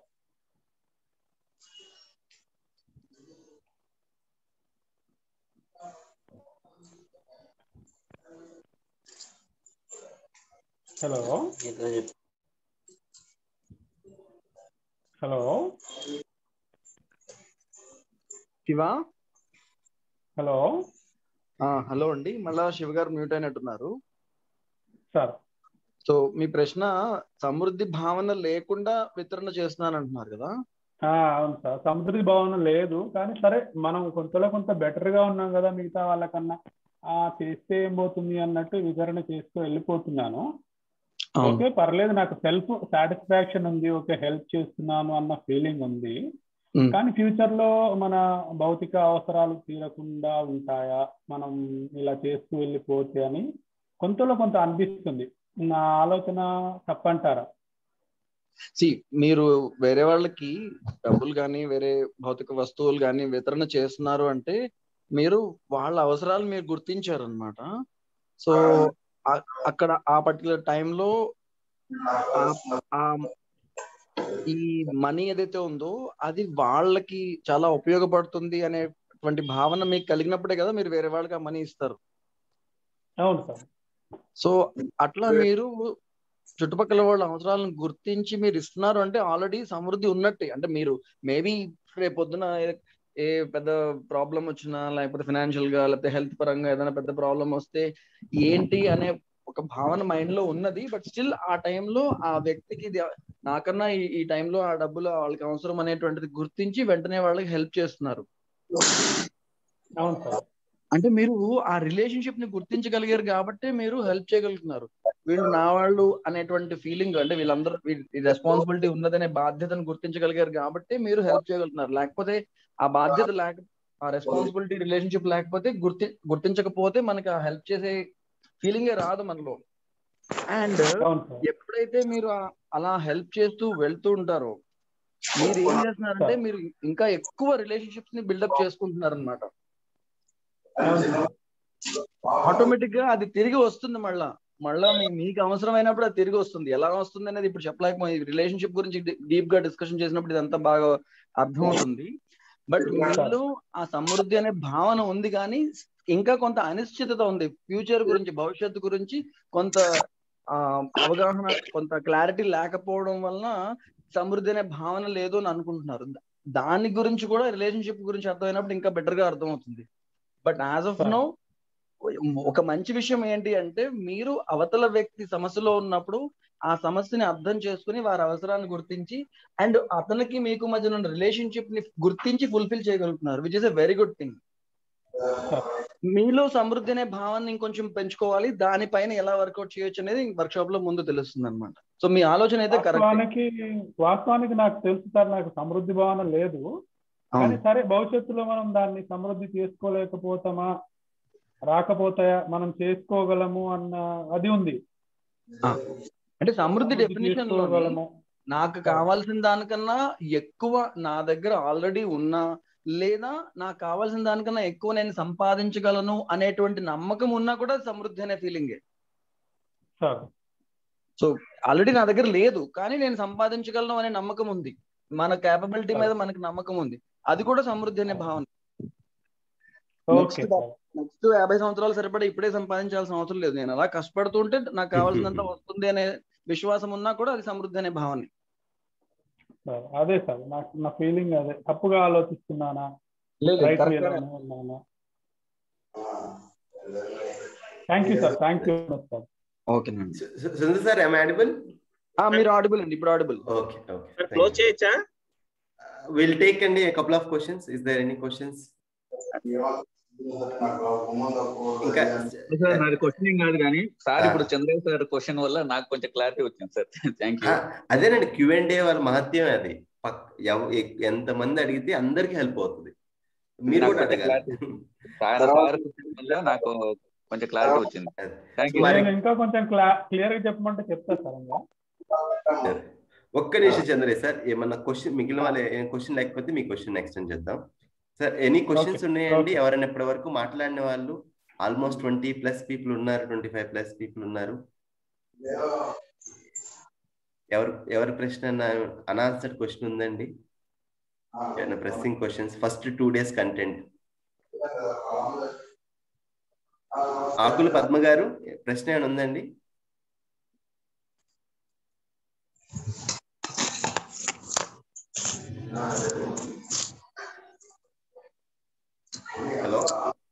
హలో హలో శివ హలో ఆ, హలో అండి మళ్ళా శివ గారు మ్యూట్ అయినట్టున్నారు సార్ సో మీ ప్రశ్న సమృద్ధి భావన లేకుండా వితరణ చేస్తున్నాను అంటున్నారు కదా ఆ, అవును సార్ సమృద్ధి భావన లేదు కానీ సరే మనం కొంతలో కొంత బెటర్ గా ఉన్నాం కదా మిగతా వాళ్ళకన్నా ఆ చేస్తే ఏం పోతుంది అన్నట్టు వివరణ చేస్తూ వెళ్ళిపోతున్నాను అవును. ఓకే పర్లేదు నాకు సెల్ఫ్ సాటిస్ఫాక్షన్ ఉంది ఓకే హెల్ప్ చేస్తున్నాను అన్న ఫీలింగ్ ఉంది మ్. కానీ ఫ్యూచర్ లో మన భౌతిక అవసరాలు తీరకుండా ఉంటాయా మనం ఇలా చేస్తూ వెళ్ళిపోతే అని కొంతలో కొంత అనిపిస్తుంది నా ఆలోచన తప్పంటారా సి మీరు వేరే వాళ్ళకి డబ్బులు కానీ వేరే భౌతిక వస్తువులు కానీ వితరణ చేస్తున్నారు అంటే మీరు వాళ్ళ అవసరాలు మీరు గుర్తించారు అనమాట సో ఆ- అక్కడ ఆ పర్టికులర్ టైంలో ఈ మనీ ఏదైతే ఉందో అది వాళ్ళకి చాలా ఉపయోగపడుతుంది అనేటువంటి భావన మీకు కలిగినప్పుడే కదా మీరు వేరే వాళ్ళకి ఆ మనీ ఇస్తారు అవును సార్ సో అట్లా మీరు చుట్టుపక్కల వాళ్ళ అవసరాలను గుర్తించి మీరు ఇస్తున్నారు అంటే ఆల్రెడీ సమృద్ధి ఉన్నట్టే అంటే మీరు మేబీ రేపు పొద్దున ఏ- ఏ పెద్ద ప్రాబ్లం వచ్చినా లేకపోతే ఫైనాన్షియల్ గా లేకపోతే హెల్త్ పరంగా ఏదైనా పెద్ద ప్రాబ్లం వస్తే ఏంటి అనే ఒక భావన మైండ్ లో ఉన్నది బట్ స్టిల్ ఆ టైంలో ఆ వ్యక్తికి ఇది నాకన్నా ఈ ఈ టైంలో ఆ డబ్బులు వాళ్ళకి అవసరం అనేటువంటిది గుర్తించి వెంటనే వాళ్ళకి హెల్ప్ చేస్తున్నారు అవును సార్ అంటే మీరు ఆ రిలేషన్షిప్ ని గుర్తించగలిగారు కాబట్టి మీరు హెల్ప్ చేయగలుగుతున్నారు వీళ్ళు నా వాళ్ళు అనేటువంటి ఫీలింగ్ అంటే వీళ్ళందరూ రెస్పాన్సిబిలిటీ ఉన్నదనే బాధ్యతను గుర్తించగలిగారు కాబట్టి మీరు హెల్ప్ చేయగలుగుతున్నారు లేకపోతే ఆ బాధ్యత లేక ఆ రెస్పాన్సిబిలిటీ రిలేషన్షిప్ లేకపోతే గుర్తి గుర్తించకపోతే మనకి ఆ హెల్ప్ చేసే ఫీలింగే రాదు మనలో అండ్ అవును సార్ ఎప్పుడైతే మీరు ఆ- అలా హెల్ప్ చేస్తూ వెళ్తూ ఉంటారో మీరు ఏం చేస్తున్నారంటే మీరు ఇంకా ఎక్కువ రిలేషన్షిప్స్ ని బిల్డప్ చేసుకుంటున్నారు అనమాట ఆటోమేటిక్ గా అది తిరిగి వస్తుంది మళ్ళా మళ్ళా మీ- మీకు అవసరమైనప్పుడు అది తిరిగి వస్తుంది ఎలా వస్తుంది అనేది ఇప్పుడు చెప్పలేకపోయి రిలేషన్షిప్ గురించి డీప్ గా డిస్కషన్ చేసినప్పుడు ఇదంతా బాగా అర్థమవుతుంది బట్ మీలో ఆ సమృద్ధి అనే భావన ఉంది కానీ ఇంకా కొంత అనిశ్చితత ఉంది ఫ్యూచర్ గురించి భవిష్యత్తు గురించి కొంత ఆ అవగాహన కొంత క్లారిటీ లేకపోవడం వలన సమృద్ధి అనే భావన లేదు అని అనుకుంటున్నారు దాని గురించి కూడా రిలేషన్షిప్ గురించి అర్థమైనప్పుడు ఇంకా బెటర్ గా అర్థమవుతుంది బట్ యాజ్ ఆఫ్ నో ఒక మంచి విషయం ఏంటి అంటే మీరు అవతల వ్యక్తి సమస్యలో ఉన్నప్పుడు ఆ సమస్యని అర్థం చేసుకుని వారి అవసరాన్ని గుర్తించి అండ్ అతనికి మీకు మధ్య ఉన్న రిలేషన్షిప్ ని గుర్తించి ఫుల్ఫిల్ చేయగలుగుతున్నారు which is a very good thing మీలో సమృద్ధి అనే భావాన్ని ఇంకొంచెం పెంచుకోవాలి దానిపైన ఎలా వర్కౌట్ చేయొచ్చు అనేది వర్క్షాప్ లో ముందు తెలుస్తుంది అనమాట సో మీ ఆలోచన అయితే కరెక్ట్ వాస్తవానికి వాస్తవానికి నాకు తెలుసు సార్ నాకు సమృద్ధి భావన లేదు కానీ సరే భవిష్యత్తులో మనం దాన్ని సమృద్ధి చేసుకోలేకపోతామా రాకపోతాయా మనం చేసుకోగలము అన్న అది ఉంది అంటే సమృద్ధి సమృద్ధి డెఫినేషన్ లో చేసుకోగలము నాకు కావాల్సిన దానికన్నా ఎక్కువ నా దగ్గర ఆల్రెడీ ఉన్నా లేదా నాకు కావాల్సిన దానికన్నా ఎక్కువ నేను సంపాదించగలను అనేటువంటి నమ్మకం ఉన్నా కూడా సమృద్ధి అనే ఫీలింగే సార్ సో ఆల్రెడీ నా దగ్గర లేదు కానీ నేను సంపాదించగలను అనే నమ్మకం ఉంది మన కేపబిలిటీ మీద మనకి నమ్మకం ఉంది అది కూడా సమృద్ధి అనే భావన నెక్స్ట్ నెక్స్ట్ యాభై సంవత్సరాలు సరిపడా ఇప్పుడే సంపాదించాల్సిన అవసరం లేదు నేను అలా కష్టపడుతుంటే నాకు కావాల్సినంత వస్తుంది అనే విశ్వాసం ఉన్నా కూడా అది సమృద్ధి అనే భావన సార్ అదే సార్ నాకు నా ఫీలింగ్ అదే తప్పుగా ఆలోచిస్తున్నానా లేదు, రైట్ correct వేలోనే ఉన్నానా thank you sir thank you sir ఓకేనండి సుందర్ సార్ ఐమ్ ఆడిబుల్ మీరు ఆడిబుల్ అండి ఇప్పుడు ఆడిబుల్ ఓకే ఓకే క్లోజ్ చేయొచ్చా విల్ టేక్ అండి couple of questions is there any questions ఇంకా సార్ నాది క్వశ్చనింగ్ కాదు కానీ సార్ ఇప్పుడు చంద్రయ్య సార్ క్వశ్చన్ వల్ల నాకు కొంచెం క్లారిటీ వచ్చింది సార్ థ్యాంక్ యూ ఆ, అదేనండి క్యూ అండ్ ఏ వాళ్ళ మహత్యం అది పక్- ఎవ- ఎ- ఎంతమంది అడిగితే అందరికి హెల్ప్ అవుతుంది మీరు నాకు కూడా కొంచెం అడగాలి clarity సార్ సార్ question వల్ల నాకు కొంచెం క్లారిటీ వచ్చింది థ్యాంక్ యూ నేను ఇంకా కొంచెం క్లియర్ గా చెప్పమంటే చెప్తా సార్ ఇంకా ఒక్క నిమిషం చంద్రయ్య సార్ ఏమన్నా క్వశ్చన్ మిగిలిన వాళ్ళ క్వశ్చన్ లేకపోతే మీ క్వశ్చన్ ఎక్స్టెండ్ చేద్దాం సార్ ఎనీ క్వశ్చన్స్ Okay, ఉన్నాయండి okay. ఎవరైనా ఇప్పటి వరకు మాట్లాడిన వాళ్ళు ఆల్మోస్ట్ ట్వంటీ ప్లస్ పీపుల్ ఉన్నారు ట్వంటీ ఫైవ్ ప్లస్ పీపుల్ ఉన్నారు ఎవరు ఎవరి ప్రశ్న అనాన్సర్డ్ క్వశ్చన్ ఉందండి ఏమైనా pressing questions first two days content Akula Padma గారు ప్రశ్న ఏమైనా ఉందండి హలో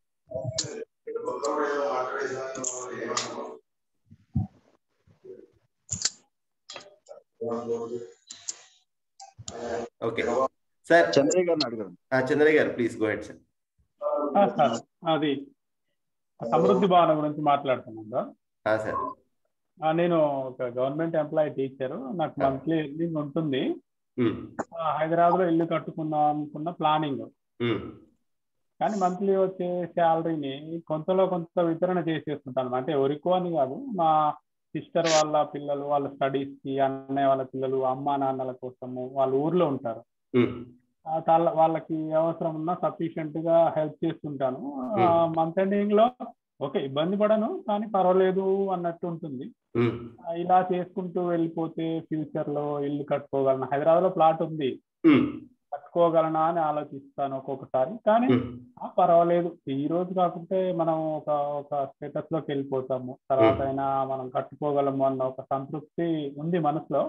ఓకే సార్ చంద్రయ్య గారిని అడగండి చంద్రయ్య గారు ప్లీజ్ గో హెడ్ సార్ ఆ, సార్ అది సమృద్ధి భావన గురించి మాట్లాడుతున్నాను సార్ సార్ ఆ, నేను ఒక గవర్నమెంట్ ఎంప్లాయీ టీచర్ నాకు మంత్లీ ఎర్నింగ్ ఉంటుంది ఆ, హైదరాబాద్ లో ఇల్లు కట్టుకుందాం అనుకున్న ప్లానింగ్ కానీ మంత్లీ వచ్చే శాలరీని కొంతలో కొంత వితరణ చేసేస్తుంటాను అంటే ఎవరికో అని కాదు మా సిస్టర్ వాళ్ళ పిల్లలు వాళ్ళ స్టడీస్ కి అన్నయ్య వాళ్ళ పిల్లలు అమ్మా నాన్నల కోసము వాళ్ళ ఊర్లో ఉంటారు ఆ వాళ్ళ వాళ్ళకి అవసరం ఉన్నా సఫిషియెంట్ గా హెల్ప్ చేస్తుంటాను మంత్ ఎండింగ్ లో ఓకే ఇబ్బంది పడను కానీ పర్వాలేదు అన్నట్టు ఉంటుంది ఆ, ఇలా చేసుకుంటూ వెళ్ళిపోతే ఫ్యూచర్ లో ఇల్లు కట్టుకోగలను హైదరాబాద్ లో ప్లాట్ ఉంది కట్టుకోగలనా అని ఆలోచిస్తాను ఒక్కొక్కసారి కానీ ఆ, పర్వాలేదు ఈ రోజు కాకుంటే మనం ఒక ఒక స్టేటస్ లోకి వెళ్ళిపోతాము తర్వాత అయినా మనం కట్టుకోగలము అన్న ఒక సంతృప్తి ఉంది మనసులో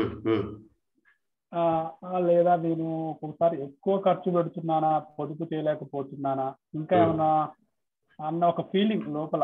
ఆ, ఆ, లేదా నేను ఒక్కొక్కసారి ఎక్కువ ఖర్చు పెడుతున్నానా పొదుపు చేయలేకపోతున్నానా ఇంకా ఏమన్నా అన్న ఒక ఫీలింగ్ లోపల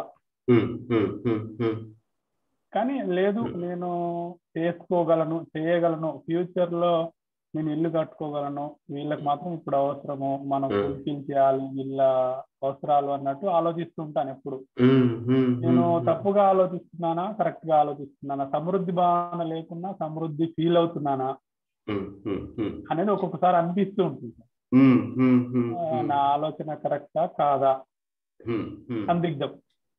కానీ లేదు నేను చేసుకోగలను చేయగలను ఫ్యూచర్ లో నేను ఇల్లు కట్టుకోగలను వీళ్ళకి మాత్రం ఇప్పుడు అవసరము మనం ఫుల్ఫిల్ చేయాలి వీళ్ళ అవసరాలు అన్నట్టు ఆలోచిస్తుంటాను ఎప్పుడు నేను తప్పుగా ఆలోచిస్తున్నానా కరెక్ట్ గా ఆలోచిస్తున్నానా సమృద్ధి భావన లేకున్నా సమృద్ధి ఫీల్ అవుతున్నానా అనేది ఒక్కొక్కసారి అనిపిస్తూ ఉంటుంది ఆ, నా ఆలోచన కరెక్టా కాదా సందిగ్ధం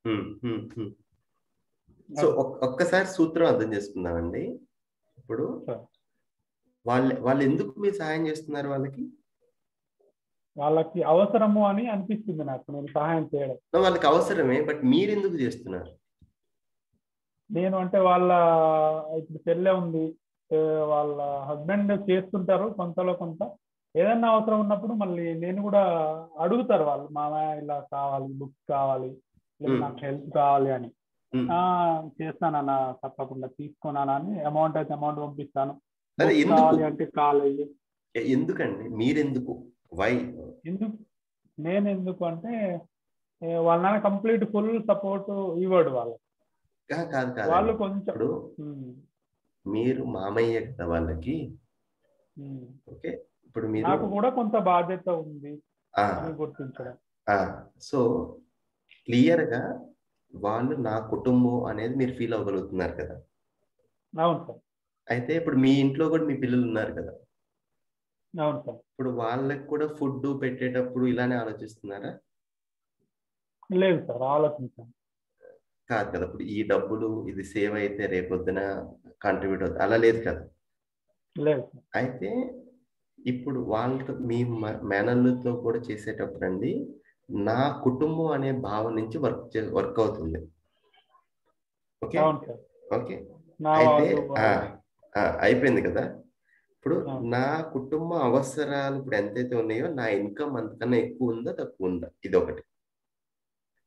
సో ఒక్కసారి సూత్రం అర్థం చేసుకుందామండి ఇప్పుడు వాళ్ళు వాళ్ళు ఎందుకు మీరు సహాయం చేస్తున్నారు వాళ్ళకి వాళ్ళకి అవసరము అని అనిపిస్తుంది నాకు నేను సహాయం చేయడం వాళ్ళకి అవసరమే బట్ మీరు ఎందుకు చేస్తున్నారు నేను అంటే వాళ్ళ ఇప్పుడు చెల్లె ఉంది ఏ, వాళ్ళ హస్బెండ్ చేస్తుంటారు కొంతలో కొంత ఏదన్నా అవసరం ఉన్నప్పుడు మళ్ళీ నేను కూడా అడుగుతారు వాళ్ళు మామయ్య ఇలా కావాలి బుక్స్ కావాలి లేదా నాకు హెల్ప్ కావాలి అని ఆ చేస్తానన్నా తప్పకుండా తీసుకోనా అని అమౌంట్ అయితే అమౌంట్ పంపిస్తాను అదే Books ఎందుకు? కావాలి అంటే కాలేజ్ ఎ- ఎందుకండి మీరెందుకు వై ఎందుకు నేను ఎందుకు అంటే ఏ, వాళ్ళ నాన్న కంప్లీట్ ఫుల్ సపోర్ట్ ఇవ్వడు వాళ్ళు కాదు కాదు కాదు వాళ్ళు కొంచెం ఇప్పుడు ఉమ్, మీరు మామయ్య కదా వాళ్ళకి ఉమ్. ఓకే ఇప్పుడు మీరు నాకు కూడా కొంత బాధ్యత ఉంది ఆ, అని గుర్తించడం ఆ, సో క్లియర్ గా వాళ్ళు నా కుటుంబం అనేది మీరు ఫీల్ అవ్వగలుగుతున్నారు కదా అవును సార్ అయితే ఇప్పుడు మీ ఇంట్లో కూడా మీ పిల్లలు ఉన్నారు కదా అవును సార్ ఇప్పుడు వాళ్ళకి కూడా ఫుడ్ పెట్టేటప్పుడు ఇలానే ఆలోచిస్తున్నారా లేదు సార్ ఆలోచించాను కాదు కదా ఇప్పుడు ఈ డబ్బులు ఇది సేవ్ అయితే రేపొద్దున కాంట్రిబ్యూట్ అవుతుంది అలా లేదు కదా లేదు సార్ అయితే ఇప్పుడు వాళ్ళతో మీ మ- మేనల్లుతో కూడా చేసేటప్పుడు అండి నా కుటుంబం అనే భావం నుంచి వర్క్ వర్క్ అవుతుంది ఓకే అవును సార్ ఓకే నా అయితే వాళ్ళు ఆ, ఆ, అయిపోయింది కదా ఇప్పుడు నా కుటుంబ అవసరాలు ఇప్పుడు ఎంతైతే ఉన్నాయో నా ఇన్కమ్ అంతకన్నా ఎక్కువ ఉందా తక్కువ ఉందా ఇది ఒకటి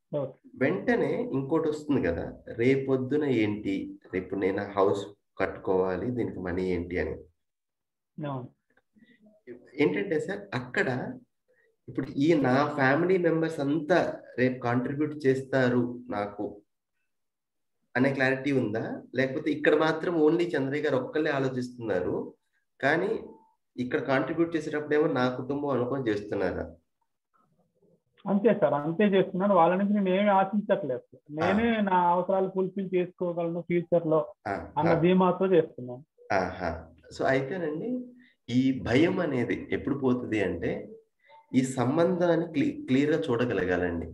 వెంటనే ఇంకోటి వస్తుంది కదా రేపొద్దున ఏంటి రేపు నేను హౌస్ కట్టుకోవాలి దీనికి మనీ ఏంటి అని ఏంటంటే సార్ అక్కడ ఇప్పుడు ఈ నా ఫ్యామిలీ మెంబర్స్ అంతా రేపు కాంట్రిబ్యూట్ చేస్తారు నాకు అనే క్లారిటీ ఉందా లేకపోతే ఇక్కడ మాత్రం ఓన్లీ చంద్రయ్య గారు ఒక్కళ్ళే ఆలోచిస్తున్నారు కానీ ఇక్కడ కాంట్రిబ్యూట్ చేసేటప్పుడేమో నా కుటుంబం అనుకొని చేస్తున్నారా అంతే సార్ అంతే చేస్తున్నాను వాళ్ళ నుంచి నేను ఏమి ఆశించట్లేదు నేనే నా అవసరాలు ఫుల్ఫిల్ చేసుకోగలను ఫ్యూచర్ లో అన్న ధీమాతో చేస్తున్నాను ఆహా సో అయితేనండి ఈ భయం అనేది ఎప్పుడు పోతుంది అంటే ఈ సంబంధాన్ని క్లీ క్లియర్గా చూడగలగాలండి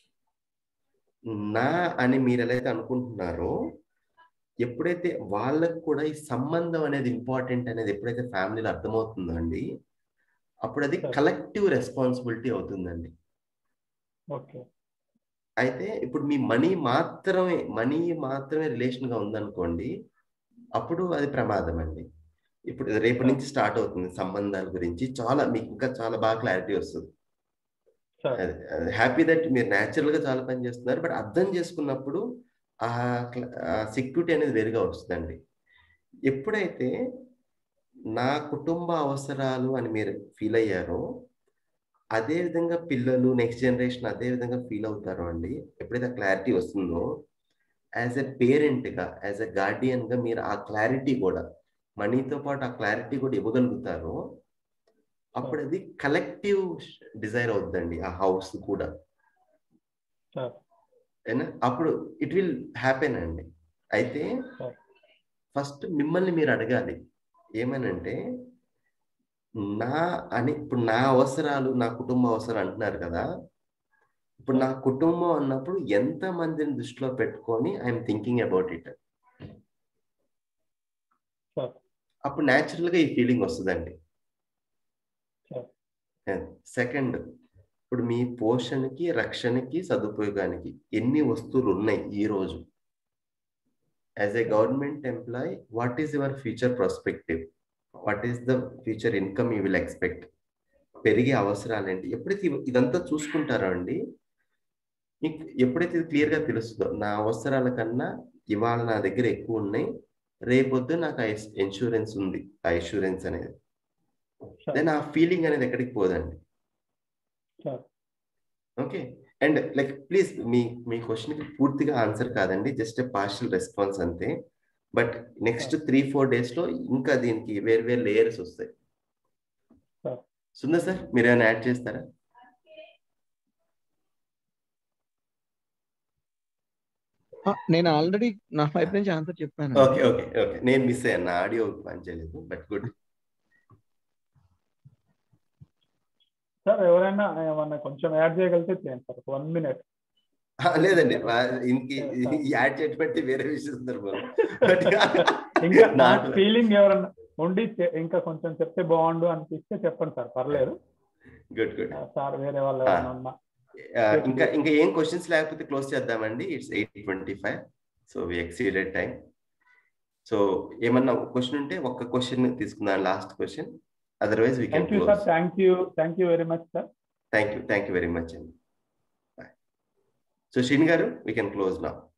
నా అని మీరు ఎలా అయితే అనుకుంటున్నారో ఎప్పుడైతే వాళ్ళకు కూడా ఈ సంబంధం అనేది ఇంపార్టెంట్ అనేది ఎప్పుడైతే ఫ్యామిలీలో అర్థమవుతుందో అండి అప్పుడు అది కలెక్టివ్ రెస్పాన్సిబిలిటీ అవుతుందండి ఓకే అయితే ఇప్పుడు మీ మనీ మాత్రమే మనీ మాత్రమే రిలేషన్ గా ఉందనుకోండి అప్పుడు అది ప్రమాదం అండి ఇప్పుడు రేపు నుంచి స్టార్ట్ అవుతుంది సంబంధాల గురించి చాలా మీకు ఇంకా చాలా బాగా క్లారిటీ వస్తుంది హ్యాపీ దట్ మీరు న్యాచురల్ గా చాలా పని చేస్తున్నారు బట్ అర్థం చేసుకున్నప్పుడు ఆ సెక్యూరిటీ అనేది వేరుగా వస్తుందండి ఎప్పుడైతే నా కుటుంబ అవసరాలు అని మీరు ఫీల్ అయ్యారో అదే విధంగా పిల్లలు నెక్స్ట్ జనరేషన్ అదే విధంగా ఫీల్ అవుతారో అండి ఎప్పుడైతే క్లారిటీ వస్తుందో యాజ్ ఎ పేరెంట్గా యాజ్ ఎ గార్డియన్గా మీరు ఆ క్లారిటీ కూడా మనీతో పాటు ఆ క్లారిటీ కూడా ఇవ్వగలుగుతారో అప్పుడు అది కలెక్టివ్ డిజైర్ అవుతుందండి ఆ హౌస్ కూడా అప్పుడు ఇట్ విల్ హ్యాపెన్ అండి అయితే ఫస్ట్ మిమ్మల్ని మీరు అడగాలి ఏమనంటే నా అని ఇప్పుడు నా అవసరాలు నా కుటుంబ అవసరాలు అంటున్నారు కదా ఇప్పుడు నా కుటుంబం అన్నప్పుడు ఎంత మందిని దృష్టిలో పెట్టుకొని ఐఎమ్ థింకింగ్ అబౌట్ ఇట్ అప్పుడు న్యాచురల్ గా ఈ ఫీలింగ్ వస్తుందండి సెకండ్ ఇప్పుడు మీ పోషణకి రక్షణకి సదుపయోగానికి ఎన్ని వస్తువులు ఉన్నాయి ఈ రోజు as a government employee what is your future prospective what is the future income you will expect పెరిగే అవసరాలు ఏంటి ఎప్పుడైతే ఇదంతా చూసుకుంటారో అండి మీకు ఎప్పుడైతే ఇది క్లియర్గా తెలుస్తుందో నా అవసరాల కన్నా ఇవాళ నా దగ్గర ఎక్కువ ఉన్నాయి రేపొద్దు నాకు ఆ ఇన్సూరెన్స్ ఉంది ఆ ఇన్సూరెన్స్ అనేది దెన్ ఆ ఫీలింగ్ అనేది ఎక్కడికి పోదండి ఓకే అండ్ లైక్ ప్లీజ్ మీ మీ క్వశ్చన్కి పూర్తిగా ఆన్సర్ కాదండి జస్ట్ పార్షల్ రెస్పాన్స్ అంతే బట్ నెక్స్ట్ త్రీ ఫోర్ డేస్లో ఇంకా దీనికి వేరు వేరు లేయర్స్ వస్తాయి సుందర్ సార్ మీరు ఏమైనా యాడ్ చేస్తారా నేను ఆల్రెడీ నా వైపు నుంచి ఆన్సర్ చెప్పాను ఓకే ఓకే ఓకే నేను మిస్ అయ్యాను నా ఆడియో పనిచేయలేదు బట్ గుడ్ సార్ ఎవరైనా ఏమన్నా కొంచెం యాడ్ చేయగలిగితే చేయండి సార్ వన్ మినిట్ లేదండి ఇంకి యాడ్ చేయబట్టి వేరే విషయం సందర్భం ఇంకా నా ఫీలింగ్ ఎవరన్నా ఉండి ఇంకా కొంచెం చెప్తే బాగుండు అనిపిస్తే చెప్పండి సార్ పర్లేదు గుడ్ గుడ్ సార్ వేరే వాళ్ళు ఎవరైనా ఉన్నా ఇంకా ఇంకా ఏం క్వశ్చన్స్ లేకపోతే క్లోజ్ చేద్దామండి it's eight twenty five so we exceeded time so ఏమన్నా క్వశ్చన్ ఉంటే ఒక్క క్వశ్చన్ తీసుకుందాం last question otherwise we can close thank you thank you very much sir thank you thank you very much అండి సో షిన్ గారు వీ కెన్ క్లోజ్ నా